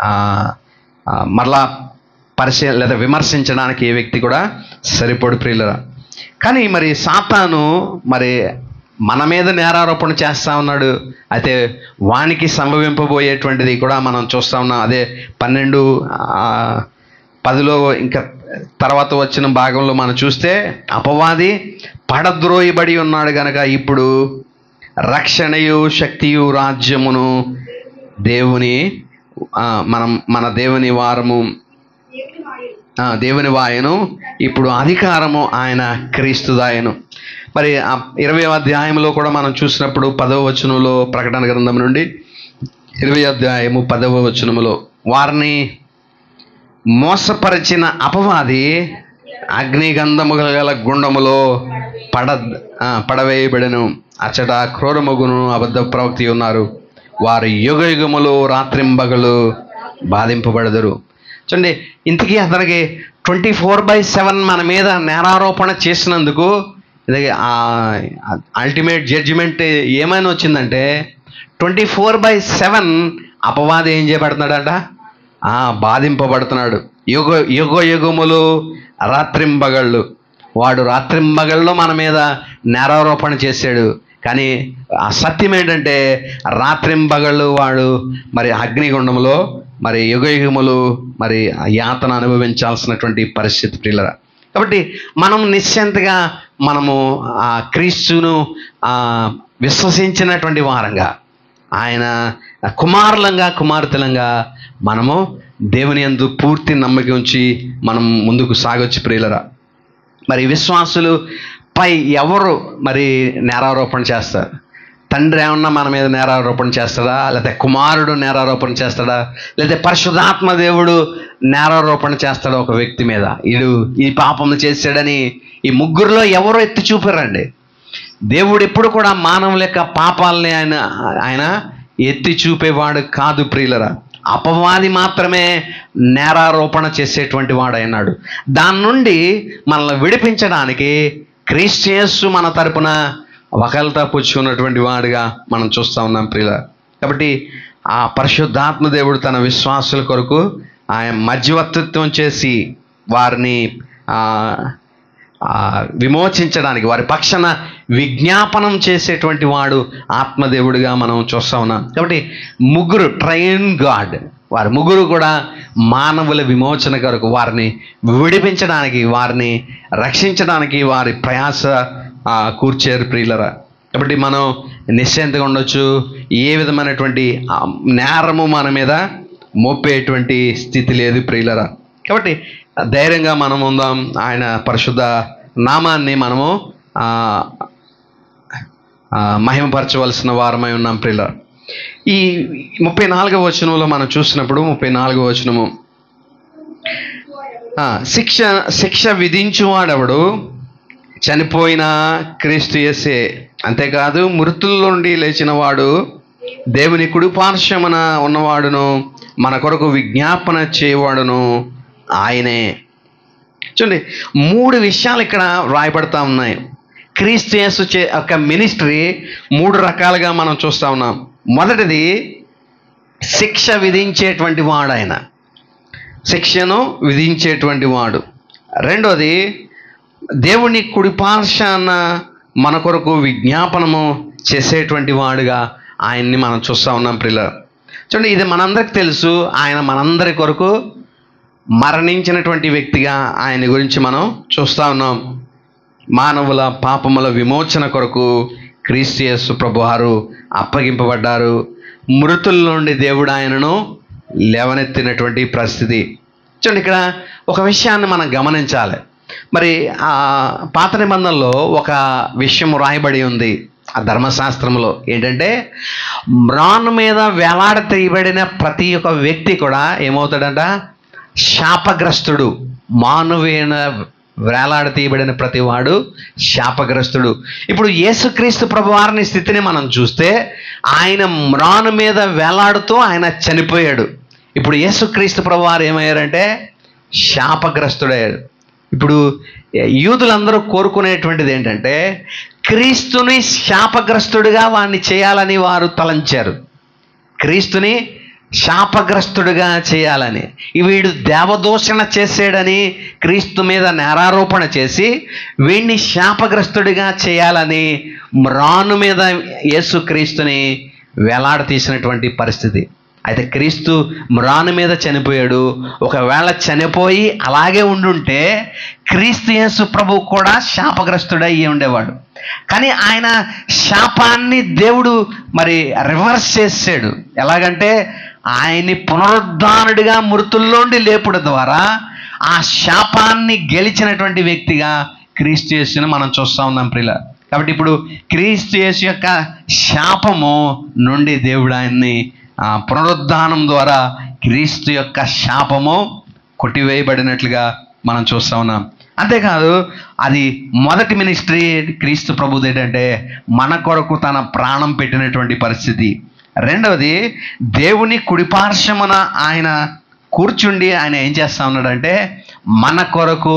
మరలా పరిశీల లేదా విమర్శించడానికి ఏ వ్యక్తి కూడా సరిపోడు ప్రియులరా కానీ మరి సాతాను మరి మన మీద నేరారోపణ చేస్తా ఉన్నాడు అయితే వానికి సంభవింపబోయేటువంటిది కూడా మనం చూస్తా ఉన్నాం అదే పన్నెండు ఆ, పదిలో ఇంకా తర్వాత వచ్చిన భాగంలో మనం చూస్తే అపవాది పడద్రోయబడి ఉన్నాడు గనక ఇప్పుడు రక్షణయు శక్తియు రాజ్యమును దేవుని ఆ, మనం మన దేవుని వారము ఆ, దేవుని వాయను ఇప్పుడు అధికారము ఆయన క్రీస్తుదాయను మరి ఆ ఇరవై అధ్యాయంలో కూడా మనం చూసినప్పుడు పదవ వచనంలో ప్రకటన గ్రంథం నుండి ఇరవై అధ్యాయము పదవ వచనములో వారిని మోసపరిచిన అపవాది అగ్నిగంధము గల గుండములో పడ ఆ, పడవేయబడెను అచ్చట క్రూరమగును అబద్ధ ప్రవక్తి ఉన్నారు వారు యుగ యుగములు రాత్రింబగలు బాధింపబడదురు చూడండి ఇంతకీ అతనికి ట్వంటీ ఫోర్ బై సెవెన్ మన మీద నేరారోపణ చేసినందుకు ఇది అల్టిమేట్ జడ్జిమెంట్ ఏమైనా వచ్చిందంటే ట్వంటీ ఫోర్ బై సెవెన్ అపవాది ఏం చేయబడుతున్నాడంట ఆ, బాధింపబడుతున్నాడు యుగ యుగ యుగములు రాత్రింబగళ్ళు వాడు రాత్రింబగళ్ళు మన మీద నేరారోపణ చేశాడు కానీ ఆ సత్యం ఏంటంటే రాత్రింబగళ్ళు వాడు మరి అగ్నిగుండంలో మరి యుగ యుగములు మరి ఆ యాతన అనుభవించాల్సినటువంటి పరిస్థితి ప్రియులరా కాబట్టి మనం నిశ్చింతగా మనము ఆ క్రీస్తును ఆ, విశ్వసించినటువంటి వారంగా ఆయన కుమారులంగా కుమార్తెలంగా మనము దేవుని యందు పూర్తి నమ్మకం ఉంచి మనం ముందుకు సాగొచ్చు ప్రియులరా మరి విశ్వాసులు పై ఎవరు మరి నేరారోపణ చేస్తారు తండ్రి ఏమన్నా మన మీద నేరారోపణ చేస్తాడా లేకపోతే కుమారుడు నేరారోపణ చేస్తాడా లేకపోతే పరిశుధాత్మ దేవుడు నేరారోపణ చేస్తాడా ఒక వ్యక్తి మీద వీడు ఈ పాపం చేశాడని ఈ ముగ్గురులో ఎవరు ఎత్తి చూపారండి దేవుడు ఎప్పుడు కూడా మానవుల యొక్క పాపాలని ఆయన ఆయన ఎత్తి చూపేవాడు కాదు ప్రియులరా అపవాది మాత్రమే నేరారోపణ చేసేటువంటి వాడు అయినాడు దాని నుండి మనల్ని విడిపించడానికి క్రీస్టియన్స్ మన తరపున వకల్తా పుచ్చుకున్నటువంటి వాడుగా మనం చూస్తూ ఉన్నాం ప్రియుల కాబట్టి ఆ పరిశుద్ధాత్మ దేవుడు తన విశ్వాసుల కొరకు ఆయన మధ్యవర్తిత్వం చేసి వారిని ఆ, ఆ, విమోచించడానికి వారి పక్షాన విజ్ఞాపనం చేసేటువంటి వాడు ఆత్మదేవుడిగా మనం చూస్తా ఉన్నాం కాబట్టి ముగ్గురు ట్రైన్ గాడ్ వారి ముగ్గురు కూడా మానవుల విమోచన కొరకు వారిని విడిపించడానికి వారిని రక్షించడానికి వారి ప్రయాస ఆ, కూర్చారు ప్రియులరా కాబట్టి మనం నిశ్చయంతగా ఉండొచ్చు ఏ విధమైనటువంటి ఆ, నేరము మన మీద మోపేటువంటి స్థితి లేదు ప్రియులరా కాబట్టి ధైర్యంగా మనం ఉందాం ఆయన పరిశుద్ధ నామాన్ని మనము ఆ, ఆ, మహిమపరచవలసిన వారమై ఉన్నాం ప్రియుల ఈ ముప్పై నాలుగవ వచనంలో మనం చూసినప్పుడు ముప్పై నాలుగవ వచనము ఆ, శిక్ష శిక్ష విధించువాడెవడు చనిపోయిన క్రీస్తు యేసే అంతేకాదు మృతుల నుండి లేచిన వాడు దేవుని కుడి పార్శ్వమున ఉన్నవాడును మన కొరకు విజ్ఞాపన చేయవాడును ఆయనే చూడండి మూడు విషయాలు ఇక్కడ రాయబడతా ఉన్నాయి క్రీస్తు యేసు చే యొక్క మినిస్ట్రీ మూడు రకాలుగా మనం చూస్తా ఉన్నాం మొదటిది శిక్ష విధించేటువంటి వాడు ఆయన శిక్షను విధించేటువంటి వాడు రెండోది దేవుని కుడిపార్శాన మన కొరకు విజ్ఞాపనము చేసేటువంటి వాడుగా ఆయన్ని మనం చూస్తూ ఉన్నాం ప్రిల్ల చూడండి ఇది మనందరికి తెలుసు ఆయన మనందరి కొరకు మరణించినటువంటి వ్యక్తిగా ఆయన గురించి మనం చూస్తూ ఉన్నాం మానవుల పాపముల విమోచన కొరకు క్రీస్తు యేసు ప్రభువారు అప్పగింపబడ్డారు మృతుల నుండి దేవుడు ఆయనను లేవనెత్తినటువంటి పరిస్థితి చూడండి ఇక్కడ ఒక విషయాన్ని మనం గమనించాలి మరి ఆ పాత నిబంధనలో ఒక విషయం రాయబడి ఉంది ఆ ధర్మశాస్త్రంలో ఏంటంటే మ్రాన్ మీద వేలాడ తీయబడిన ప్రతి ఒక్క వ్యక్తి కూడా ఏమవుతాడంట శాపగ్రస్తుడు మానువేన వేలాడ తీయబడిన ప్రతివాడు శాపగ్రస్తుడు ఇప్పుడు యేసుక్రీస్తు ప్రభువారిని స్థితిని మనం చూస్తే ఆయన మ్రాను మీద వేలాడుతూ ఆయన చనిపోయాడు ఇప్పుడు యేసుక్రీస్తు ప్రభువారు ఏమయ్యారంటే శాపగ్రస్తుడయ్యాడు ఇప్పుడు యూదులందరూ కోరుకునేటువంటిది ఏంటంటే క్రీస్తుని శాపగ్రస్తుడిగా వాడిని చేయాలని వారు తలంచారు క్రీస్తుని శాపగ్రస్తుడిగా చేయాలని వీడు దేవదూషణ చేసాడని క్రీస్తు మీద నేరారోపణ చేసి వీడిని శాపగ్రస్తుడిగా చేయాలని మ్రాను మీద యేసు క్రీస్తుని వేలాడ తీసినటువంటి పరిస్థితి అయితే క్రీస్తు మ్రాను మీద చనిపోయాడు ఒకవేళ చనిపోయి అలాగే ఉండుంటే క్రీస్తు యేసు ప్రభు కూడా శాపగ్రస్తుడై ఉండేవాడు కానీ ఆయన శాపాన్ని దేవుడు మరి రివర్స్ చేసాడు ఎలాగంటే ఆయన్ని పునరుద్ధానుడిగా మృతుల్లోండి లేపుడు ద్వారా ఆ శాపాన్ని గెలిచినటువంటి వ్యక్తిగా క్రీస్తు యేసుని మనం చూస్తూ ఉన్నాం ప్రిల కాబట్టి ఇప్పుడు క్రీస్తు యేసు యొక్క శాపము నుండి దేవుడు ఆయన్ని ఆ పునరుద్ధానం ద్వారా క్రీస్తు యొక్క శాపము కొట్టివేయబడినట్లుగా మనం చూస్తా ఉన్నాం అంతేకాదు అది మొదటి మినిస్ట్రీ క్రీస్తు ప్రభుది ఏంటంటే మన కొరకు తన ప్రాణం పెట్టినటువంటి పరిస్థితి రెండవది దేవుని కుడిపార్శ్వమున ఆయన కూర్చుండి ఆయన ఏం చేస్తా ఉన్నాడంటే మన కొరకు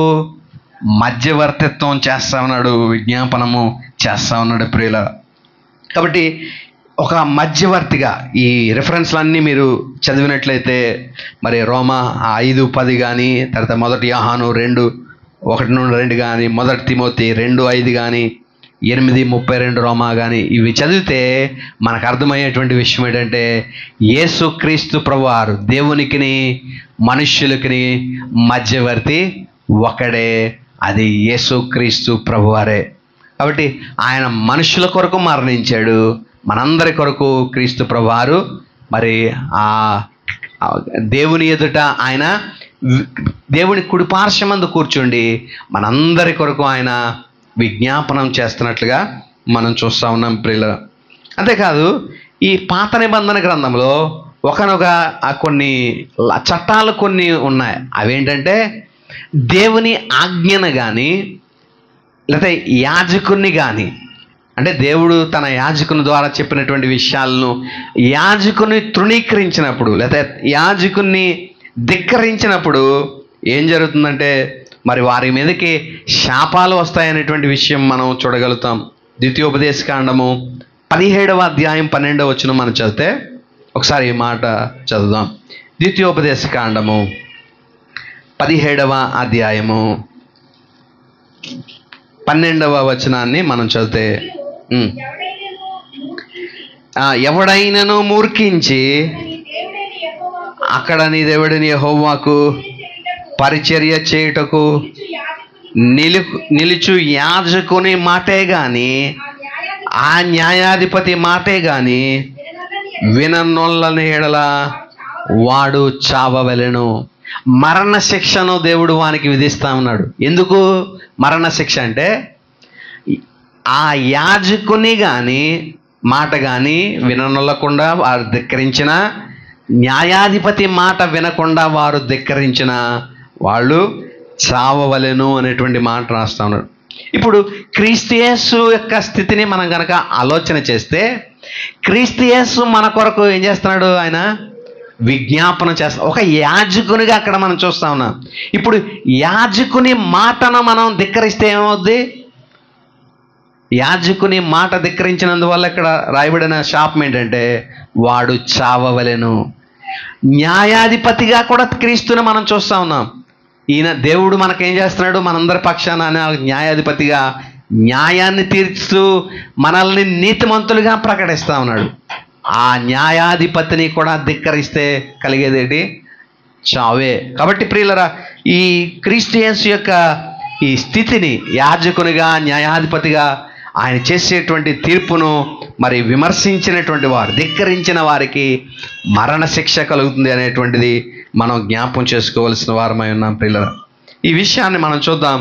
మధ్యవర్తిత్వం చేస్తా ఉన్నాడు విజ్ఞాపనము చేస్తా ఉన్నాడు ప్రియుల కాబట్టి ఒక మధ్యవర్తిగా ఈ రిఫరెన్స్లన్నీ మీరు చదివినట్లయితే మరి రోమా ఐదు పది కానీ తర్వాత మొదటి యాహాను రెండు ఒకటి నుండి రెండు కానీ మొదటి తిమోతి రెండు ఐదు కానీ ఎనిమిది ముప్పై రెండు రోమా కానీ ఇవి చదివితే మనకు అర్థమయ్యేటువంటి విషయం ఏంటంటే యేసుక్రీస్తు ప్రభువారు దేవునికిని మనుష్యులకిని మధ్యవర్తి ఒకడే అది యేసుక్రీస్తు ప్రభువారే కాబట్టి ఆయన మనుషుల కొరకు మరణించాడు మనందరి కొరకు క్రీస్తు ప్రభువారు మరి ఆ ఆ దేవుని ఎదుట ఆయన వి- దేవుని కుడి పార్శ్వమందు కూర్చుండి మనందరి కొరకు ఆయన విజ్ఞాపనం చేస్తున్నట్లుగా మనం చూస్తూ ఉన్నాం ప్రియుల అంతేకాదు ఈ పాత నిబంధన గ్రంథంలో ఒకనొక ఆ కొన్ని ల- చట్టాలు కొన్ని ఉన్నాయి అవేంటంటే దేవుని ఆజ్ఞను కానీ లేకపోతే యాజకుని కానీ అంటే దేవుడు తన యాజకుని ద్వారా చెప్పినటువంటి విషయాలను యాజకుని తృణీకరించినప్పుడు లేకపోతే యాజకుని ధిక్కరించినప్పుడు ఏం జరుగుతుందంటే మరి వారి మీదకి శాపాలు వస్తాయనేటువంటి విషయం మనం చూడగలుగుతాం ద్వితీయోపదేశ కాండము పదిహేడవ అధ్యాయం పన్నెండవ వచ్చిన మనం చదివితే ఒకసారి ఈ మాట చదువుదాం ద్వితీయోపదేశ కాండము పదిహేడవ అధ్యాయము పన్నెండవ వచనాన్ని మనం చదివితే ఉమ్. ఆ, ఎవడైనను మూర్ఖించి అక్కడ నీ దేవుడిని యెహోవాకు పరిచర్య చేయుటకు నిలు నిలుచు యాజకుని మాటే గాని ఆ న్యాయాధిపతి మాటే గాని విననొల్లని ఎడల వాడు చావవలెను మరణ శిక్షను దేవుడు వానికి విధిస్తా ఉన్నాడు ఎందుకు మరణ శిక్ష అంటే ఆ యాజకుని కానీ మాట కానీ విననొల్లకుండా వారు ధిక్కరించిన న్యాయాధిపతి మాట వినకుండా వారు ధిక్కరించిన వాళ్ళు చావవలెను అనేటువంటి మాట రాస్తా ఉన్నాడు ఇప్పుడు క్రీస్తుయేసు యొక్క స్థితిని మనం గనక ఆలోచన చేస్తే క్రీస్తుయేసు మన కొరకు ఏం చేస్తున్నాడు ఆయన విజ్ఞాపన చేస్తా ఒక యాజకునిగా అక్కడ మనం చూస్తా ఉన్నాం ఇప్పుడు యాజకుని మాటను మనం ధిక్కరిస్తే ఏమవుద్ది యాజకుని మాట ధిక్కరించినందువల్ల ఇక్కడ రాయబడిన శాపం ఏంటంటే వాడు చావవలెను న్యాయాధిపతిగా కూడా క్రీస్తుని మనం చూస్తా ఉన్నాం ఈయన దేవుడు మనకేం చేస్తున్నాడు మనందరి పక్షాన ఆయన న్యాయాధిపతిగా న్యాయాన్ని తీర్చుతూ మనల్ని నీతిమంతులుగా ప్రకటిస్తా ఉన్నాడు ఆ న్యాయాధిపతిని కూడా ధిక్కరిస్తే కలిగేదేంటి చావే కాబట్టి ప్రియులరా ఈ క్రీస్తు యేసు యొక్క ఈ స్థితిని యాజకునిగా న్యాయాధిపతిగా ఆయన చేసేటువంటి తీర్పును మరి విమర్శించినటువంటి వారు ధిక్కరించిన వారికి మరణశిక్ష కలుగుతుంది అనేటువంటిది మనం జ్ఞాపం చేసుకోవలసిన వారమై ఉన్నాం ప్రియులరా ఈ విషయాన్ని మనం చూద్దాం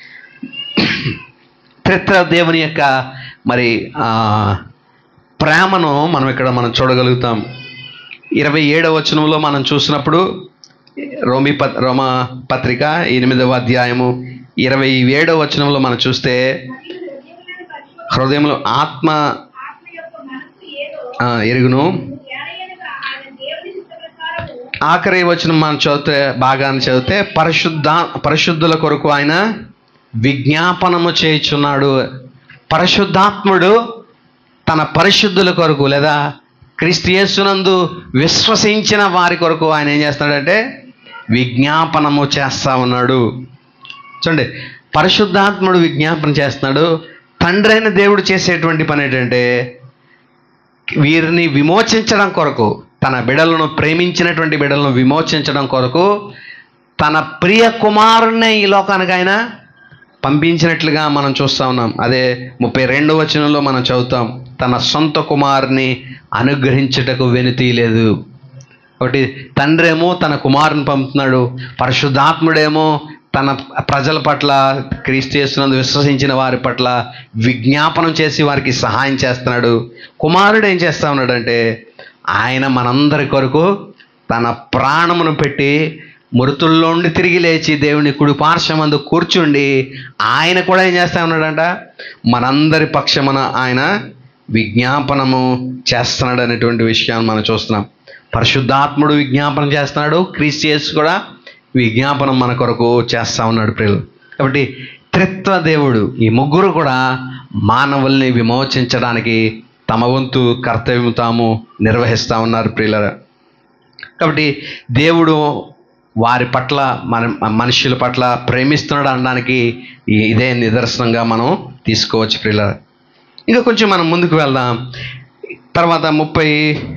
త్రిత్ర దేవుని యొక్క మరి ఆ, ప్రేమను మనం ఇక్కడ మనం చూడగలుగుతాం ఇరవై ఏడవ వచనంలో మనం చూసినప్పుడు రోమి పత్ రోమ పత్రిక ఎనిమిదవ అధ్యాయము ఇరవై ఏడవ వచనంలో మనం చూస్తే హృదయంలో ఆత్మ ఆత్మ యొక్క మనసు ఏదో ఆ, ఎరుగును ఎడయనగా ఆయన దేవుని చిత్త ప్రకారము ఆఖరి వచనం మనం చదివితే భాగాన్ని చదివితే పరిశుద్ధ పరిశుద్ధుల కొరకు ఆయన విజ్ఞాపనము చేయుచున్నాడు పరిశుద్ధాత్ముడు తన పరిశుద్ధుల కొరకు లేదా క్రీస్తు యేసునందు విశ్వసించిన వారి కొరకు ఆయన ఏం చేస్తున్నాడంటే విజ్ఞాపనము చేస్తా ఉన్నాడు చూడండి పరిశుద్ధాత్ముడు విజ్ఞాపన చేస్తున్నాడు తండ్రి అయిన దేవుడు చేసేటువంటి పని ఏంటంటే వీరిని విమోచించడం కొరకు తన బిడలను ప్రేమించినటువంటి బిడలను విమోచించడం కొరకు తన ప్రియ కుమారుణ్ణి ఈ లోకానికి ఆయన పంపించినట్లుగా మనం చూస్తా ఉన్నాం అదే ముప్పై రెండవ వచనంలో మనం చదువుతాం తన సొంత కుమారుని అనుగ్రహించుటకు వెనుతీయలేదు ఒకటి తండ్రి ఏమో తన కుమారుని పంపుతున్నాడు పరిశుద్ధాత్ముడేమో తన ప్రజల పట్ల క్రీస్తు చేస్తున్నందు విశ్వసించిన వారి పట్ల విజ్ఞాపనం చేసి వారికి సహాయం చేస్తున్నాడు కుమారుడు ఏం చేస్తా ఉన్నాడంటే ఆయన మనందరి కొరకు తన ప్రాణమును పెట్టి మృతుల్లో నుండి తిరిగి లేచి దేవుని కుడి పార్శ్వమందు కూర్చుండి ఆయన కూడా ఏం చేస్తా ఉన్నాడంట మనందరి పక్షమున ఆయన విజ్ఞాపనము చేస్తున్నాడు అనేటువంటి విషయాన్ని మనం చూస్తున్నాం పరిశుద్ధాత్ముడు విజ్ఞాపనం చేస్తున్నాడు క్రీస్తు యేసు కూడా విజ్ఞాపనం మన కొరకు చేస్తా ఉన్నాడు ప్రియులు కాబట్టి త్రిత్వ దేవుడు ఈ ముగ్గురు కూడా మానవుల్ని విమోచించడానికి తమ వంతు కర్తవ్యం తాము నిర్వహిస్తూ ఉన్నారు ప్రియుల కాబట్టి దేవుడు వారి పట్ల మన మనుషుల పట్ల ప్రేమిస్తున్నాడు అనడానికి ఈ- ఇదే నిదర్శనంగా మనం తీసుకోవచ్చు ప్రియుల ఇంకా కొంచెం మనం ముందుకు వెళ్దాం తర్వాత ముప్పై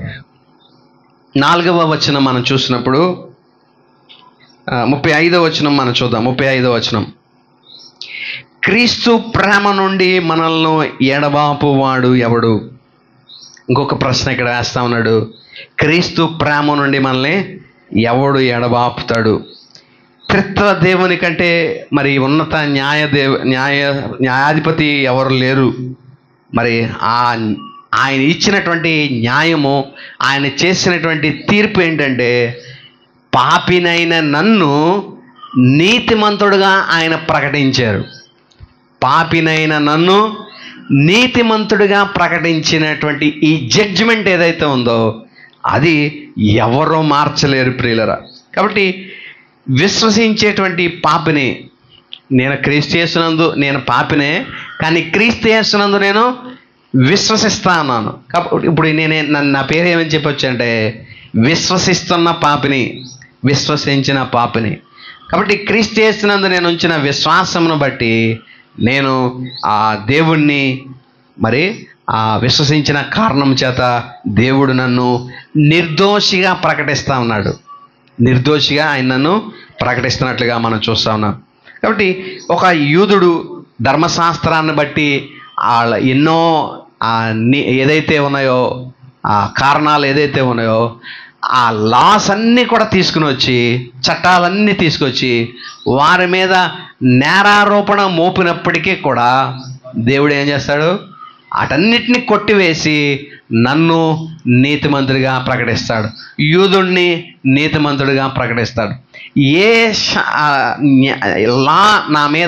నాలుగవ వచనం మనం చూసినప్పుడు ఆ, ముప్పై ఐదవ వచనం మనం చూద్దాం ముప్పై ఐదవ వచనం క్రీస్తు ప్రేమ నుండి మనల్ని ఎడబాపు వాడు ఎవడు ఇంకొక ప్రశ్న ఇక్కడ వేస్తా ఉన్నాడు క్రీస్తు ప్రేమ నుండి మనల్ని ఎవడు ఎడబాపుతాడు త్రిత్వ దేవుని కంటే మరి ఉన్నత న్యాయ దేవ న్యాయ న్యాయాధిపతి ఎవరు లేరు మరి ఆ ఆయన ఇచ్చినటువంటి న్యాయము ఆయన చేసినటువంటి తీర్పు ఏంటంటే పాపినైన నన్ను నీతిమంతుడుగా ఆయన ప్రకటించారు పాపినైన నన్ను నీతిమంతుడిగా ప్రకటించినటువంటి ఈ జడ్జిమెంట్ ఏదైతే ఉందో అది ఎవరో మార్చలేరు ప్రియులరా కాబట్టి విశ్వసించేటువంటి పాపిని నేను క్రీస్తు చేస్తున్నందు నేను పాపినే కానీ క్రీస్తు చేస్తున్నందు నేను విశ్వసిస్తా ఉన్నాను కాబట్టి ఇప్పుడు నేను నన్ను నా పేరు ఏమని చెప్పొచ్చు అంటే విశ్వసిస్తున్న పాపిని విశ్వసించిన పాపిని కాబట్టి క్రీస్తు చేస్తున్నందు నేను ఉంచిన విశ్వాసమును బట్టి నేను ఆ దేవుణ్ణి మరి ఆ విశ్వసించిన కారణం చేత దేవుడు నన్ను నిర్దోషిగా ప్రకటిస్తా ఉన్నాడు నిర్దోషిగా ఆయన నన్ను ప్రకటిస్తున్నట్లుగా మనం చూస్తా ఉన్నాం కాబట్టి ఒక యూదుడు ధర్మశాస్త్రాన్ని బట్టి వాళ్ళ ఎన్నో ఆ ని- ఏదైతే ఉన్నాయో ఆ కారణాలు ఏదైతే ఉన్నాయో ఆ లాస్ అన్నీ కూడా తీసుకుని వచ్చి చట్టాలన్నీ తీసుకొచ్చి వారి మీద నేరారోపణ మోపినప్పటికీ కూడా దేవుడు ఏం చేస్తాడు అటన్నిటిని కొట్టివేసి నన్ను నీతిమంతుడిగా ప్రకటిస్తాడు యూదుణ్ణి నీతిమంతుడిగా ప్రకటిస్తాడు ఏ శ- ఆ న్య- లా నా మీద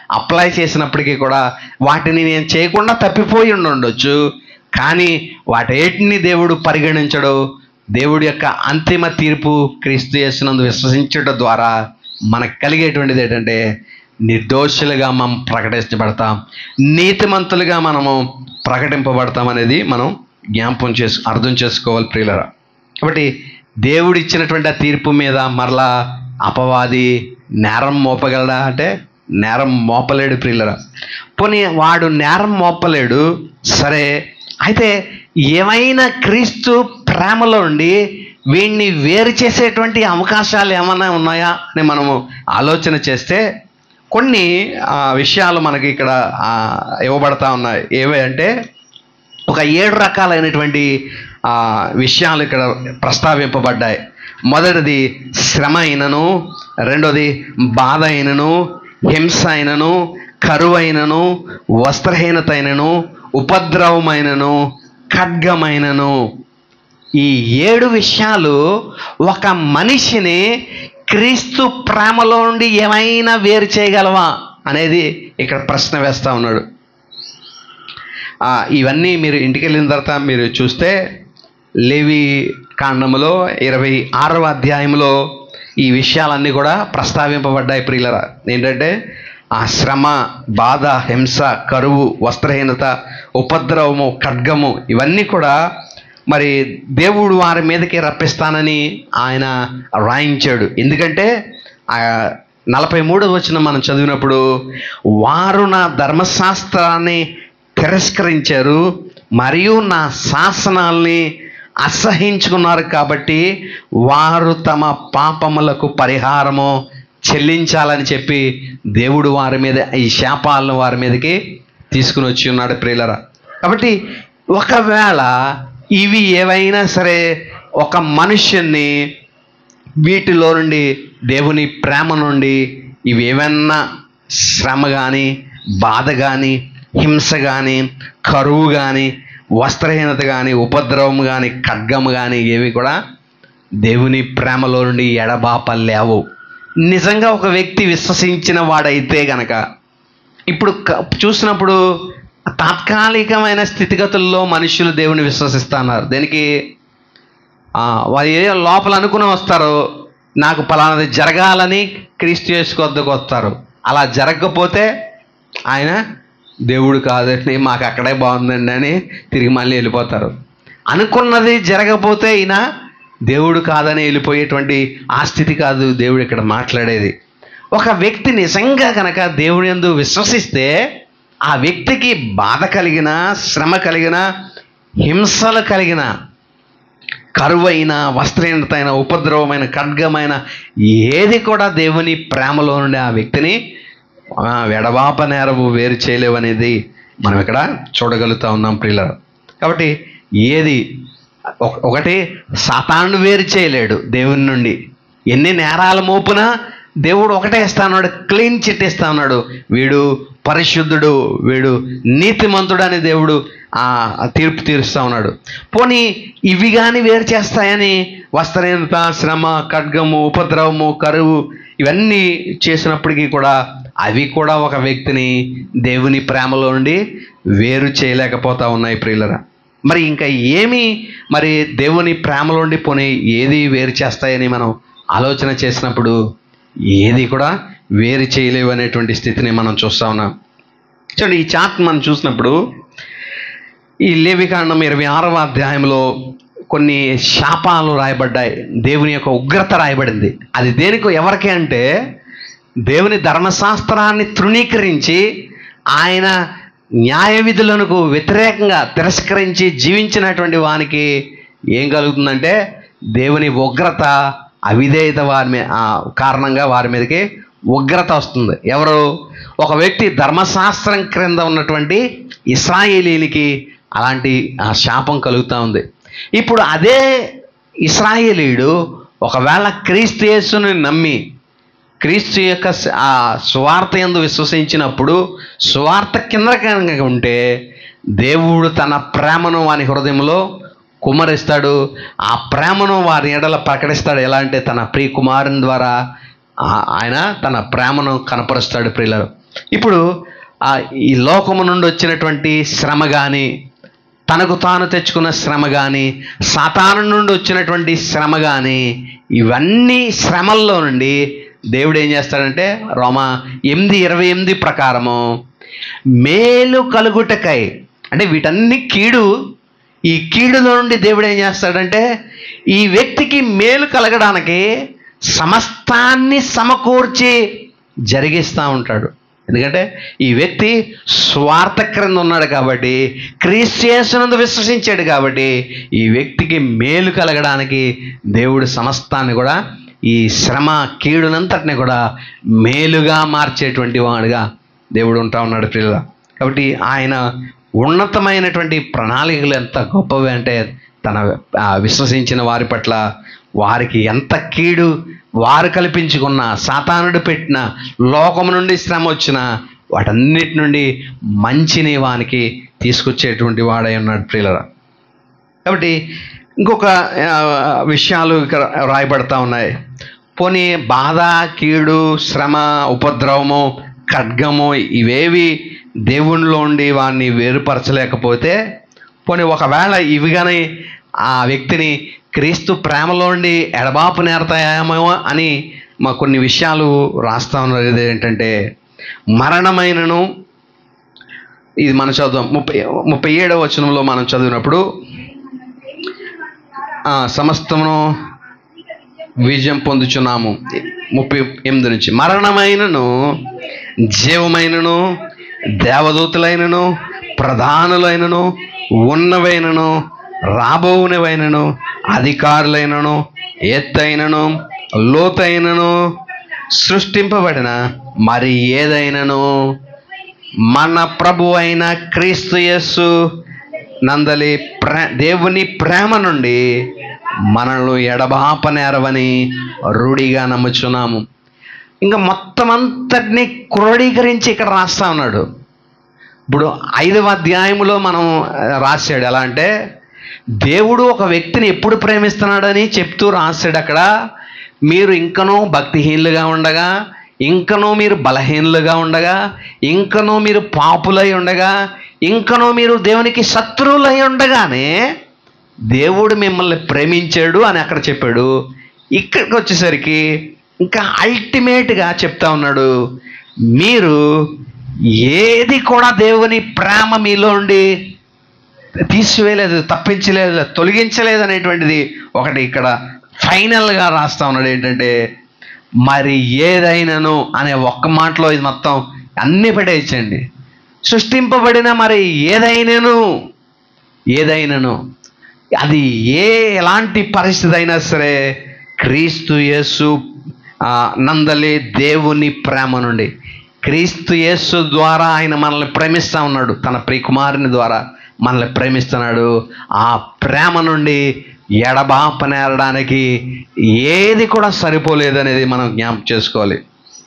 అప్లై చేసినప్పటికీ కూడా వాటిని నేను చేయకుండా తప్పిపోయి ఉండి ఉండొచ్చు కానీ వాటేటిని దేవుడు పరిగణించడు దేవుడి యొక్క అంతిమ తీర్పు క్రీస్తు చేసినందు విశ్వసించడం ద్వారా మనకు కలిగేటువంటిది ఏంటంటే నిర్దోషులుగా మనం ప్రకటించబడతాం నీతిమంతులుగా మనము ప్రకటింపబడతాం అనేది మనం జ్ఞాపకం చేసు అర్థం చేసుకోవాలి ప్రియులరా కాబట్టి దేవుడు ఇచ్చినటువంటి ఆ తీర్పు మీద మరలా అపవాది నేరం మోపగలడా అంటే నేరం మోపలేడు ప్రియులరా పోనీ వాడు నేరం మోపలేడు సరే అయితే ఏమైనా క్రీస్తు ప్రేమలో ఉండి వీడిని వేరు చేసేటువంటి అవకాశాలు ఏమైనా ఉన్నాయా అని మనము ఆలోచన చేస్తే కొన్ని ఆ, విషయాలు మనకి ఇక్కడ ఆ, ఇవ్వబడతా ఉన్నాయి ఏవి అంటే ఒక ఏడు రకాలైనటువంటి ఆ, విషయాలు ఇక్కడ ప్రస్తావింపబడ్డాయి మొదటిది శ్రమ అయినను రెండోది బాధ అయినను హింస అయినను కరువు అయినను వస్త్రహీనత అయినను ఉపద్రవమైనను ఖడ్గమైనను ఈ ఏడు విషయాలు ఒక మనిషిని క్రీస్తు ప్రేమలో నుండి ఏమైనా వేరు చేయగలవా అనేది ఇక్కడ ప్రశ్న వేస్తా ఉన్నాడు ఆ, ఇవన్నీ మీరు ఇంటికి వెళ్ళిన తర్వాత మీరు చూస్తే లేవి కాండములో ఇరవై ఆరవ అధ్యాయంలో ఈ విషయాలన్నీ కూడా ప్రస్తావింపబడ్డాయి ప్రియులరా ఏంటంటే ఆ శ్రమ బాధ హింస కరువు వస్త్రహీనత ఉపద్రవము ఖడ్గము ఇవన్నీ కూడా మరి దేవుడు వారి మీదకి రప్పిస్తానని ఆయన రాయించాడు ఎందుకంటే ఆ నలభై మూడు వచ్చిన మనం చదివినప్పుడు వారు నా ధర్మశాస్త్రాన్ని తిరస్కరించారు మరియు నా శాసనాల్ని అసహించుకున్నారు కాబట్టి వారు తమ పాపములకు పరిహారము చెల్లించాలని చెప్పి దేవుడు వారి మీద ఈ శాపాలను వారి మీదకి తీసుకుని వచ్చి ఉన్నాడు ప్రియులరా కాబట్టి ఒకవేళ ఇవి ఏవైనా సరే ఒక మనుష్యుని వీటిలో నుండి దేవుని ప్రేమ నుండి ఇవి ఏమన్నా శ్రమ కానీ బాధ కానీ హింస కానీ కరువు కానీ వస్త్రహీనత కానీ ఉపద్రవం కానీ ఖడ్గము కానీ ఏవి కూడా దేవుని ప్రేమలో నుండి ఎడబాపలేవు నిజంగా ఒక వ్యక్తి విశ్వసించిన వాడైతే గనక ఇప్పుడు క- చూసినప్పుడు తాత్కాలికమైన స్థితిగతుల్లో మనుషులు దేవుని విశ్వసిస్తున్నారు దేనికి ఆ, వారు ఏ లోపల అనుకుని వస్తారో నాకు పలానాది జరగాలని క్రీస్తు చేసుకొద్దకు వస్తారు అలా జరగకపోతే ఆయన దేవుడు కాదండి మాకు అక్కడే బాగుందండి అని తిరిగి మళ్ళీ వెళ్ళిపోతారు అనుకున్నది జరగకపోతే ఈయన దేవుడు కాదని వెళ్ళిపోయేటువంటి ఆ స్థితి కాదు దేవుడు ఇక్కడ మాట్లాడేది ఒక వ్యక్తి నిజంగా కనుక దేవుని యందు విశ్వసిస్తే ఆ వ్యక్తికి బాధ కలిగిన శ్రమ కలిగిన హింసలు కలిగిన కరువైన వస్త్రహీనత అయిన ఉపద్రవమైన ఖడ్గమైన ఏది కూడా దేవుని ప్రేమలో నుండి ఆ వ్యక్తిని ఆ, వెడబాప నేరము వేరు చేయలేవనేది మనం ఇక్కడ చూడగలుగుతా ఉన్నాం ప్రియుల కాబట్టి ఏది ఒక- ఒకటి సాతాను వేరు చేయలేడు దేవుని నుండి ఎన్ని నేరాల మోపునా దేవుడు ఒకటే ఇస్తా ఉన్నాడు క్లీన్ చిట్ ఇస్తా ఉన్నాడు వీడు పరిశుద్ధుడు వీడు నీతిమంతుడు అని దేవుడు ఆ తీర్పు తీరుస్తా ఉన్నాడు పోనీ ఇవి కానీ వేరు చేస్తాయని వస్త్రహీనత శ్రమ ఖడ్గము ఉపద్రవము కరువు ఇవన్నీ చేసినప్పటికీ కూడా అవి కూడా ఒక వ్యక్తిని దేవుని ప్రేమలో నుండి వేరు చేయలేకపోతా ఉన్నాయి ప్రియులరా మరి ఇంకా ఏమి మరి దేవుని ప్రేమలో నుండి పోనీ ఏది వేరు చేస్తాయని మనం ఆలోచన చేసినప్పుడు ఏది కూడా వేరు చేయలేవు అనేటువంటి స్థితిని మనం చూస్తా ఉన్నాం చూడండి ఈ చార్ట్ మనం చూసినప్పుడు ఈ లేవికాండం ఇరవై ఆరవ అధ్యాయంలో కొన్ని శాపాలు రాయబడ్డాయి దేవుని యొక్క ఉగ్రత రాయబడింది అది దేనికి ఎవరికి అంటే దేవుని ధర్మశాస్త్రాన్ని తృణీకరించి ఆయన న్యాయ విధులకు వ్యతిరేకంగా తిరస్కరించి జీవించినటువంటి వానికి ఏం కలుగుతుందంటే దేవుని ఉగ్రత అవిధేయత వారి మీద కారణంగా వారి మీదకి ఉగ్రత వస్తుంది ఎవరు ఒక వ్యక్తి ధర్మశాస్త్రం క్రింద ఉన్నటువంటి ఇస్రాయేలీలకి అలాంటి ఆ శాపం కలుగుతూ ఉంది ఇప్పుడు అదే ఇస్రాయేలీయుడు ఒకవేళ క్రీస్తు యేసుని నమ్మి క్రీస్తు యొక్క స- ఆ సువార్త ఎందు విశ్వసించినప్పుడు సువార్త కింద కనుక ఉంటే దేవుడు తన ప్రేమను వాని హృదయంలో కుమరిస్తాడు ఆ ప్రేమను వారి ఎడల ప్రకటిస్తాడు ఎలా అంటే తన ప్రియ కుమారుని ద్వారా ఆ- ఆయన తన ప్రేమను కనపరుస్తాడు ప్రియుల ఇప్పుడు ఆ ఈ లోకము నుండి వచ్చినటువంటి శ్రమ కానీ తనకు తాను తెచ్చుకున్న శ్రమ కానీ సాతాను నుండి వచ్చినటువంటి శ్రమ కానీ ఇవన్నీ శ్రమల్లో నుండి దేవుడు ఏం చేస్తాడంటే రోమ ఎనిమిది ఇరవై ఎనిమిది ప్రకారము మేలు కలుగుటకై అంటే వీటన్ని కీడు ఈ కీడులో నుండి దేవుడు ఏం చేస్తాడంటే ఈ వ్యక్తికి మేలు కలగడానికి సమస్తాన్ని సమకూర్చి జరిగిస్తూ ఉంటాడు ఎందుకంటే ఈ వ్యక్తి స్వార్థ క్రింద ఉన్నాడు కాబట్టి క్రీస్తునందు విశ్వసించాడు కాబట్టి ఈ వ్యక్తికి మేలు కలగడానికి దేవుడు సమస్తాన్ని కూడా ఈ శ్రమ కీడునంతటిని కూడా మేలుగా మార్చేటువంటి వాడుగా దేవుడు ఉంటా ఉన్నాడు పిల్లల కాబట్టి ఆయన ఉన్నతమైనటువంటి ప్రణాళికలు ఎంత గొప్పవి అంటే తన ఆ, విశ్వసించిన వారి పట్ల వారికి ఎంత కీడు వారు కల్పించుకున్న సాతానుడు పెట్టిన లోకం నుండి శ్రమ వచ్చిన వాటన్నిటి నుండి మంచిని వానికి తీసుకొచ్చేటువంటి వాడై ఉన్నాడు ప్రియులరా కాబట్టి ఇంకొక ఆ, విషయాలు ఇక్కడ రాయబడతా ఉన్నాయి పోనీ బాధ కీడు శ్రమ ఉపద్రవము ఖడ్గము ఇవేవి దేవునిలో ఉండి వాడిని వేరుపరచలేకపోతే పోనీ ఒకవేళ ఇవి కానీ ఆ వ్యక్తిని క్రీస్తు ప్రేమలో ఉండి ఎడబాపు నేరతాయేమో అని మా కొన్ని విషయాలు రాస్తా ఉన్నది ఏంటంటే మరణమైనను ఇది మనం చదువుదాం ముప్పై ముప్పై ఏడవ వచనంలో మనం చదివినప్పుడు ఆ, సమస్తమును విజయం పొందుచున్నాము ముప్పై ఎనిమిది నుంచి మరణమైనను జీవమైనను దేవదూతులైనను ప్రధానులైనను ఉన్నవైనను రాబోవునవైనను అధికారులైనను ఎత్తైనను లోతైనను సృష్టింపబడిన మరి ఏదైనను మన ప్రభు అయిన క్రీస్తు యేసు నందలి ప్రే దేవుని ప్రేమ నుండి మనల్ని ఎడబాపనేరవని రూఢిగా నమ్ముచున్నాము ఇంకా మొత్తం అంతటిని క్రోడీకరించి ఇక్కడ రాస్తా ఉన్నాడు ఇప్పుడు ఐదవ అధ్యాయములో మనం ఆ, రాశాడు ఎలా అంటే దేవుడు ఒక వ్యక్తిని ఎప్పుడు ప్రేమిస్తున్నాడని చెప్తూ రాశాడు అక్కడ మీరు ఇంకనూ భక్తిహీనులుగా ఉండగా ఇంకనూ మీరు బలహీనులుగా ఉండగా ఇంకనూ మీరు పాపులై ఉండగా ఇంకనూ మీరు దేవునికి శత్రువులై ఉండగానే దేవుడు మిమ్మల్ని ప్రేమించాడు అని అక్కడ చెప్పాడు ఇక్కడికి వచ్చేసరికి ఇంకా అల్టిమేట్గా చెప్తా ఉన్నాడు మీరు ఏది కూడా దేవుని ప్రేమ మీలో ఉండి తీసివేయలేదు తప్పించలేదు తొలగించలేదు అనేటువంటిది ఒకటి ఇక్కడ ఫైనల్గా రాస్తా ఉన్నాడు ఏంటంటే మరి ఏదైనాను అనే ఒక్క మాటలో ఇది మొత్తం అన్ని పెట్టేయచ్చండి సృష్టింపబడిన మరి ఏదైనాను ఏదైనాను అది ఏ ఎలాంటి పరిస్థితి అయినా సరే క్రీస్తు యేసు ఆ, నందలి దేవుని ప్రేమ నుండి క్రీస్తు యేసు ద్వారా ఆయన మనల్ని ప్రేమిస్తూ ఉన్నాడు తన ప్రియకుమారుని ద్వారా మనల్ని ప్రేమిస్తున్నాడు ఆ ప్రేమ నుండి ఎడబాపనేరడానికి ఏది కూడా సరిపోలేదనేది మనం జ్ఞాపకం చేసుకోవాలి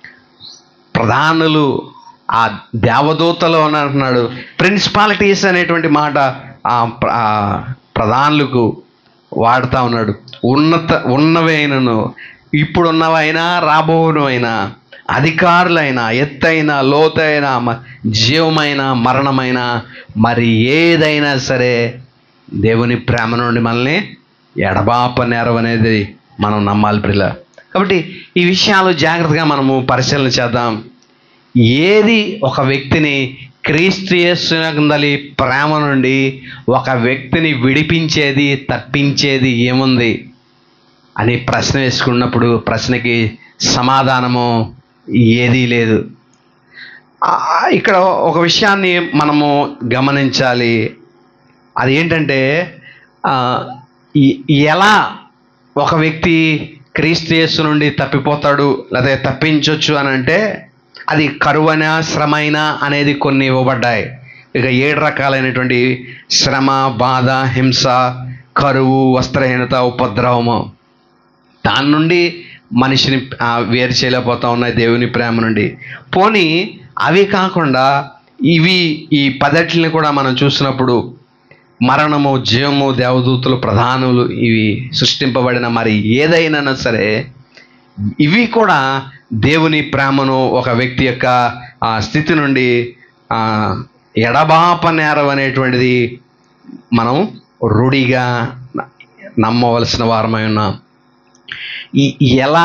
ప్రధానులు ఆ దేవదూతలో అని అంటున్నాడు ప్రిన్సిపాలిటీస్ అనేటువంటి మాట ఆ ప్ర- ఆ ప్రధానులకు వాడుతా ఉన్నాడు ఉన్నత ఉన్నవైనను ఇప్పుడున్నవైనా రాబోవునవైనా అధికారులైన ఎత్తైన లోతైన మ- జీవమైన మరణమైన మరి ఏదైనా సరే దేవుని ప్రేమ నుండి మనల్ని ఎడబాప నేరం అనేది మనం నమ్మాలి ప్రిల్ల కాబట్టి ఈ విషయాలు జాగ్రత్తగా మనము పరిశీలన చేద్దాం ఏది ఒక వ్యక్తిని క్రీస్తు యేసునందలి ప్రేమ నుండి ఒక వ్యక్తిని విడిపించేది తప్పించేది ఏముంది అని ప్రశ్న వేసుకున్నప్పుడు ప్రశ్నకి సమాధానము ఏదీ లేదు ఆ, ఇక్కడ ఒక విషయాన్ని మనము గమనించాలి అది ఏంటంటే ఆ, ఈ- ఎలా ఒక వ్యక్తి క్రీస్తు యేసు నుండి తప్పిపోతాడు లేదా తప్పించవచ్చు అని అంటే అది కరువైన శ్రమైన అనేది కొన్ని ఇవ్వబడ్డాయి ఇక ఏడు రకాలైనటువంటి శ్రమ బాధ హింస కరువు వస్త్రహీనత ఉపద్రవము దాని నుండి మనిషిని ఆ, వేరు చేయలేకపోతా ఉన్నాయి దేవుని ప్రేమ నుండి పోనీ అవి కాకుండా ఇవి ఈ పద్ధతిని కూడా మనం చూసినప్పుడు మరణము జీవము దేవదూతలు ప్రధానులు ఇవి సృష్టింపబడిన మరి ఏదైనా సరే ఇవి కూడా దేవుని ప్రేమను ఒక వ్యక్తి యొక్క ఆ స్థితి నుండి ఆ, ఎడబాప నేరం అనేటువంటిది మనం రూఢిగా న- నమ్మవలసిన వారమై ఉన్నాం ఈ ఎలా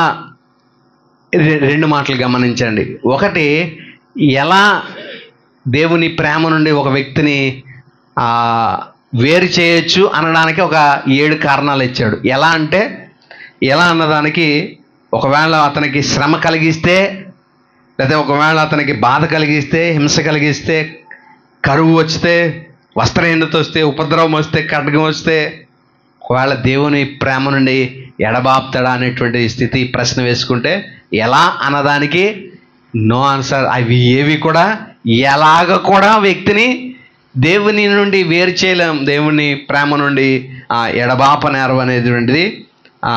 రె- రెండు మాటలు గమనించండి ఒకటి ఎలా దేవుని ప్రేమ నుండి ఒక వ్యక్తిని ఆ, వేరు చేయొచ్చు అనడానికి ఒక ఏడు కారణాలు ఇచ్చాడు ఎలా అంటే ఎలా అన్నదానికి ఒకవేళ అతనికి శ్రమ కలిగిస్తే లేదా ఒకవేళ అతనికి బాధ కలిగిస్తే హింస కలిగిస్తే కరువు వస్తే వస్త్రహీనత వస్తే ఉపద్రవం వస్తే ఖడ్గం వస్తే ఒకవేళ దేవుని ప్రేమ నుండి ఎడబాపుతాడా అనేటువంటి స్థితి ప్రశ్న వేసుకుంటే ఎలా అన్నదానికి నో ఆన్సర్ అవి ఏవి కూడా ఎలాగ కూడా వ్యక్తిని దేవుని నుండి వేరు చేయలేం దేవుని ప్రేమ నుండి ఆ ఎడబాప నేరం అనేటువంటిది ఆ,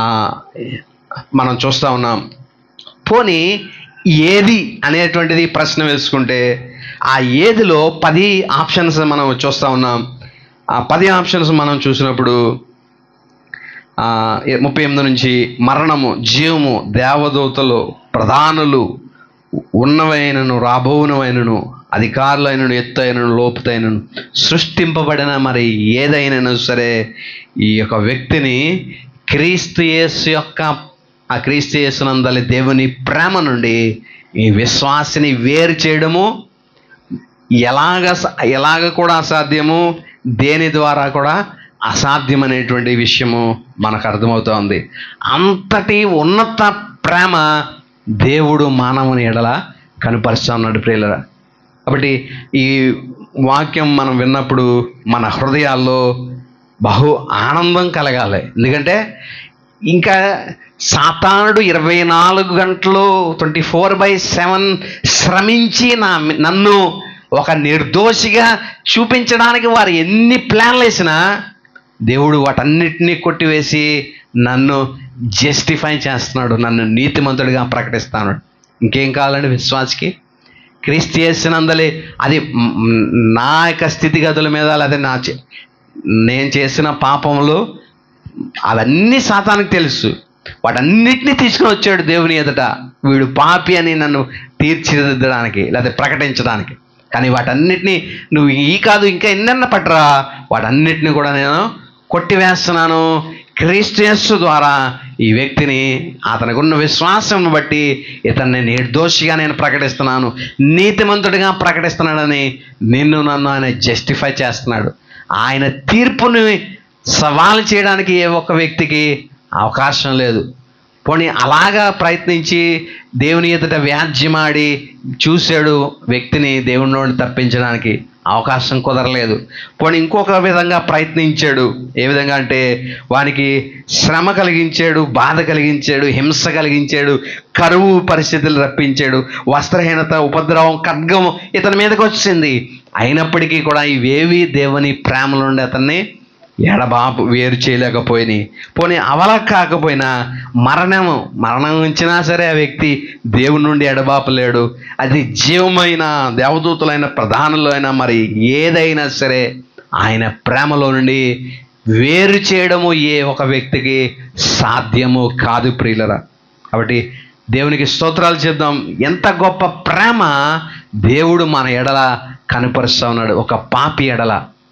మనం చూస్తూ ఉన్నాం పోనీ ఏది అనేటువంటిది ప్రశ్న వేసుకుంటే ఆ ఏదిలో పది ఆప్షన్స్ మనం చూస్తూ ఉన్నాం ఆ పది ఆప్షన్స్ మనం చూసినప్పుడు ఆ, ఏ- ముప్పై ఎనిమిది నుంచి మరణము జీవము దేవదూతలు ప్రధానులు ఉన్నవైనను రాబోవునవైనను అధికారులైనను ఎత్తైనను లోపుతైనను సృష్టింపబడిన మరి ఏదైనా సరే ఈ యొక్క వ్యక్తిని క్రీస్తు యేసు యొక్క ఆ క్రీస్తు యేసునందలి దేవుని ప్రేమ నుండి ఈ విశ్వాసిని వేరు చేయడము ఎలాగ స- ఎలాగ కూడా అసాధ్యము దేని ద్వారా కూడా అసాధ్యమనేటువంటి విషయము మనకు అర్థమవుతోంది అంతటి ఉన్నత ప్రేమ దేవుడు మానవుని ఎడల కనుపరుస్తా ఉన్నాడు ప్రియులరా కాబట్టి ఈ వాక్యం మనం విన్నప్పుడు మన హృదయాల్లో బహు ఆనందం కలగాలి ఎందుకంటే ఇంకా సాతానుడు ఇరవై నాలుగు గంటలు ట్వంటీ ఫోర్ బై సెవెన్ శ్రమించి నా నన్ను ఒక నిర్దోషిగా చూపించడానికి వారు ఎన్ని ప్లాన్లు వేసినా దేవుడు వాటన్నిటినీ కొట్టివేసి నన్ను జస్టిఫై చేస్తున్నాడు నన్ను నీతిమంతుడిగా ప్రకటిస్తాడు ఇంకేం కావాలండి విశ్వాసకి క్రీస్తు చేసినందలే అది మ్, మ్, నా యొక్క స్థితిగతుల మీద లేదా నా చే- నేను చేసిన పాపములు అవన్నీ సాతానికి తెలుసు వాటన్నిటిని తీసుకుని వచ్చాడు దేవుని ఎదుట వీడు పాపి అని నన్ను తీర్చిదిద్దడానికి లేదా ప్రకటించడానికి కానీ వాటన్నిటిని నువ్వు ఈ కాదు ఇంకా ఎన్నెన్న పట్టరా వాటన్నిటిని కూడా నేను కొట్టివేస్తున్నాను క్రీస్తు యేసు ద్వారా ఈ వ్యక్తిని అతనికి ఉన్న విశ్వాసం బట్టి ఇతన్ని నిర్దోషిగా నేను ప్రకటిస్తున్నాను నీతిమంతుడిగా ప్రకటిస్తున్నాడని నిన్ను నన్ను ఆయన జస్టిఫై చేస్తున్నాడు ఆయన తీర్పుని సవాలు చేయడానికి ఏ ఒక్క వ్యక్తికి అవకాశం లేదు పోనీ అలాగా ప్రయత్నించి దేవుని ఎదుట వ్యాజ్యమాడి చూశాడు వ్యక్తిని దేవుని నుండి తప్పించడానికి అవకాశం కుదరలేదు పోనీ ఇంకొక విధంగా ప్రయత్నించాడు ఏ విధంగా అంటే వానికి శ్రమ కలిగించాడు బాధ కలిగించాడు హింస కలిగించాడు కరువు పరిస్థితులు రప్పించాడు వస్త్రహీనత ఉపద్రవం ఖడ్గం ఇతని మీదకి వచ్చింది అయినప్పటికీ కూడా ఇవేవి దేవుని ప్రేమ నుండి అతన్ని ఎడబాపు వేరు చేయలేకపోయినాయి పోనీ అవల కాకపోయినా మరణము మరణం ఉంచినా సరే ఆ వ్యక్తి దేవుని నుండి ఎడబాపలేడు అది జీవమైన దేవదూతులైన ప్రధానులైన మరి ఏదైనా సరే ఆయన ప్రేమలో నుండి వేరు చేయడము ఏ ఒక వ్యక్తికి సాధ్యము కాదు ప్రియులరా కాబట్టి దేవునికి స్తోత్రాలు చేద్దాం ఎంత గొప్ప ప్రేమ దేవుడు మన ఎడల కనపరుస్తా ఉన్నాడు ఒక పాపి ఎడల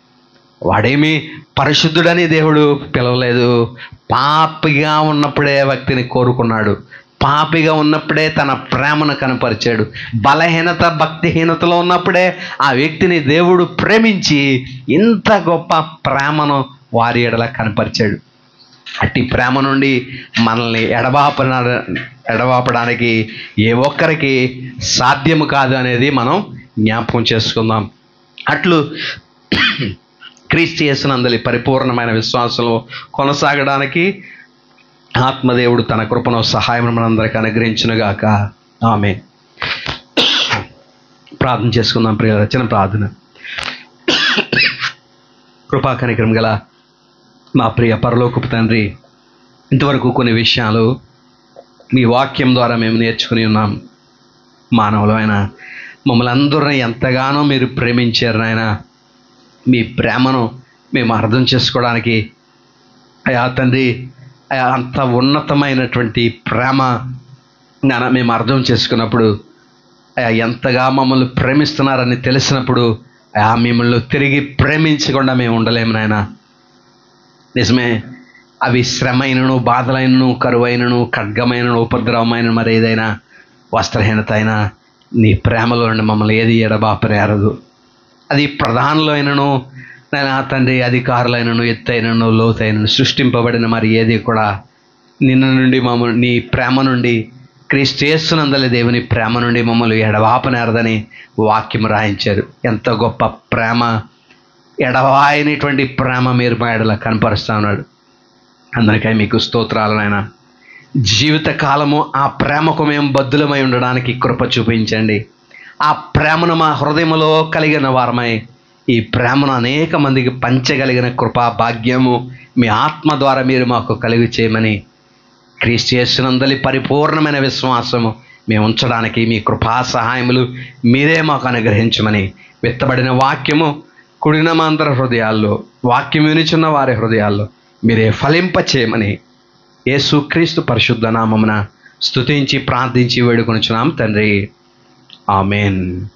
వాడేమి పరిశుద్ధుడని దేవుడు పిలవలేదు పాపిగా ఉన్నప్పుడే వ్యక్తిని కోరుకున్నాడు పాపిగా ఉన్నప్పుడే తన ప్రేమను కనపరిచాడు బలహీనత భక్తిహీనతలో ఉన్నప్పుడే ఆ వ్యక్తిని దేవుడు ప్రేమించి ఇంత గొప్ప ప్రేమను వారి ఎడల కనపరిచాడు అట్టి ప్రేమ నుండి మనల్ని ఎడబాప ఎడబాపడానికి ఏ ఒక్కరికి సాధ్యము కాదు అనేది మనం జ్ఞాపకం చేసుకుందాం అట్లు క్రీస్తు యేసునందలి పరిపూర్ణమైన విశ్వాసంలో కొనసాగడానికి ఆత్మదేవుడు తన కృపను సహాయం మనందరికి అనుగ్రహించునుగాక ఆమె ప్రార్థన చేసుకుందాం ప్రియ రచన ప్రార్థన కృపా కనికరం గల మా ప్రియ పరలోకపు తండ్రి ఇంతవరకు కొన్ని విషయాలు మీ వాక్యం ద్వారా మేము నేర్చుకుని ఉన్నాం మానవులమైన మమ్మల్ని అందరినీ ఎంతగానో మీరు ప్రేమించారు నాయన మీ ప్రేమను మేము అర్థం చేసుకోవడానికి అయా తండ్రి అయా అంత ఉన్నతమైనటువంటి ప్రేమ నాన్న మేము అర్థం చేసుకున్నప్పుడు అయా ఎంతగా మమ్మల్ని ప్రేమిస్తున్నారని తెలిసినప్పుడు అయా మిమ్మల్ని తిరిగి ప్రేమించకుండా మేము ఉండలేము నాయన నిజమే అవి శ్రమైనను బాధలైనను కరువైనను ఖడ్గమైనను ఉపద్రవమైన మరి ఏదైనా వస్త్రహీనత అయినా నీ ప్రేమలో నుండి మమ్మల్ని ఏది ఎడబాపరేరదు అది ప్రధానులు అయినను నేను తండ్రి అధికారులైనను ఎత్తైనను లోతైనను సృష్టింపబడిన మరి ఏది కూడా నిన్న నుండి మమ్మల్ని నీ ప్రేమ నుండి క్రీస్తు చేస్తున్నందలే దేవుని ప్రేమ నుండి మమ్మల్ని ఎడవాపనేరదని వాక్యం రాయించారు ఎంత గొప్ప ప్రేమ ఎడవాయనటువంటి ప్రేమ మీరు మా ఎడల కనపరుస్తా ఉన్నాడు అందరికీ మీకు స్తోత్రాలనైనా జీవిత కాలము ఆ ప్రేమకు మేము బద్దులమై ఉండడానికి కృప చూపించండి ఆ ప్రేమను మా హృదయంలో కలిగిన వారమై ఈ ప్రేమను అనేక మందికి పంచగలిగిన కృపా భాగ్యము మీ ఆత్మ ద్వారా మీరు మాకు కలిగి చేయమని క్రీస్తు చేసినందలి పరిపూర్ణమైన విశ్వాసము మేము ఉంచడానికి మీ కృపా సహాయములు మీరే మాకు అనుగ్రహించమని విత్తబడిన వాక్యము కుడిన మందర హృదయాల్లో వాక్యం వినిచున్న వారి హృదయాల్లో మీరే ఫలింప చేయమని యేసుక్రీస్తు పరిశుద్ధ నామమున స్తుతించి ప్రార్థించి వేడుకొనుచున్నాం తండ్రి ఆమెన్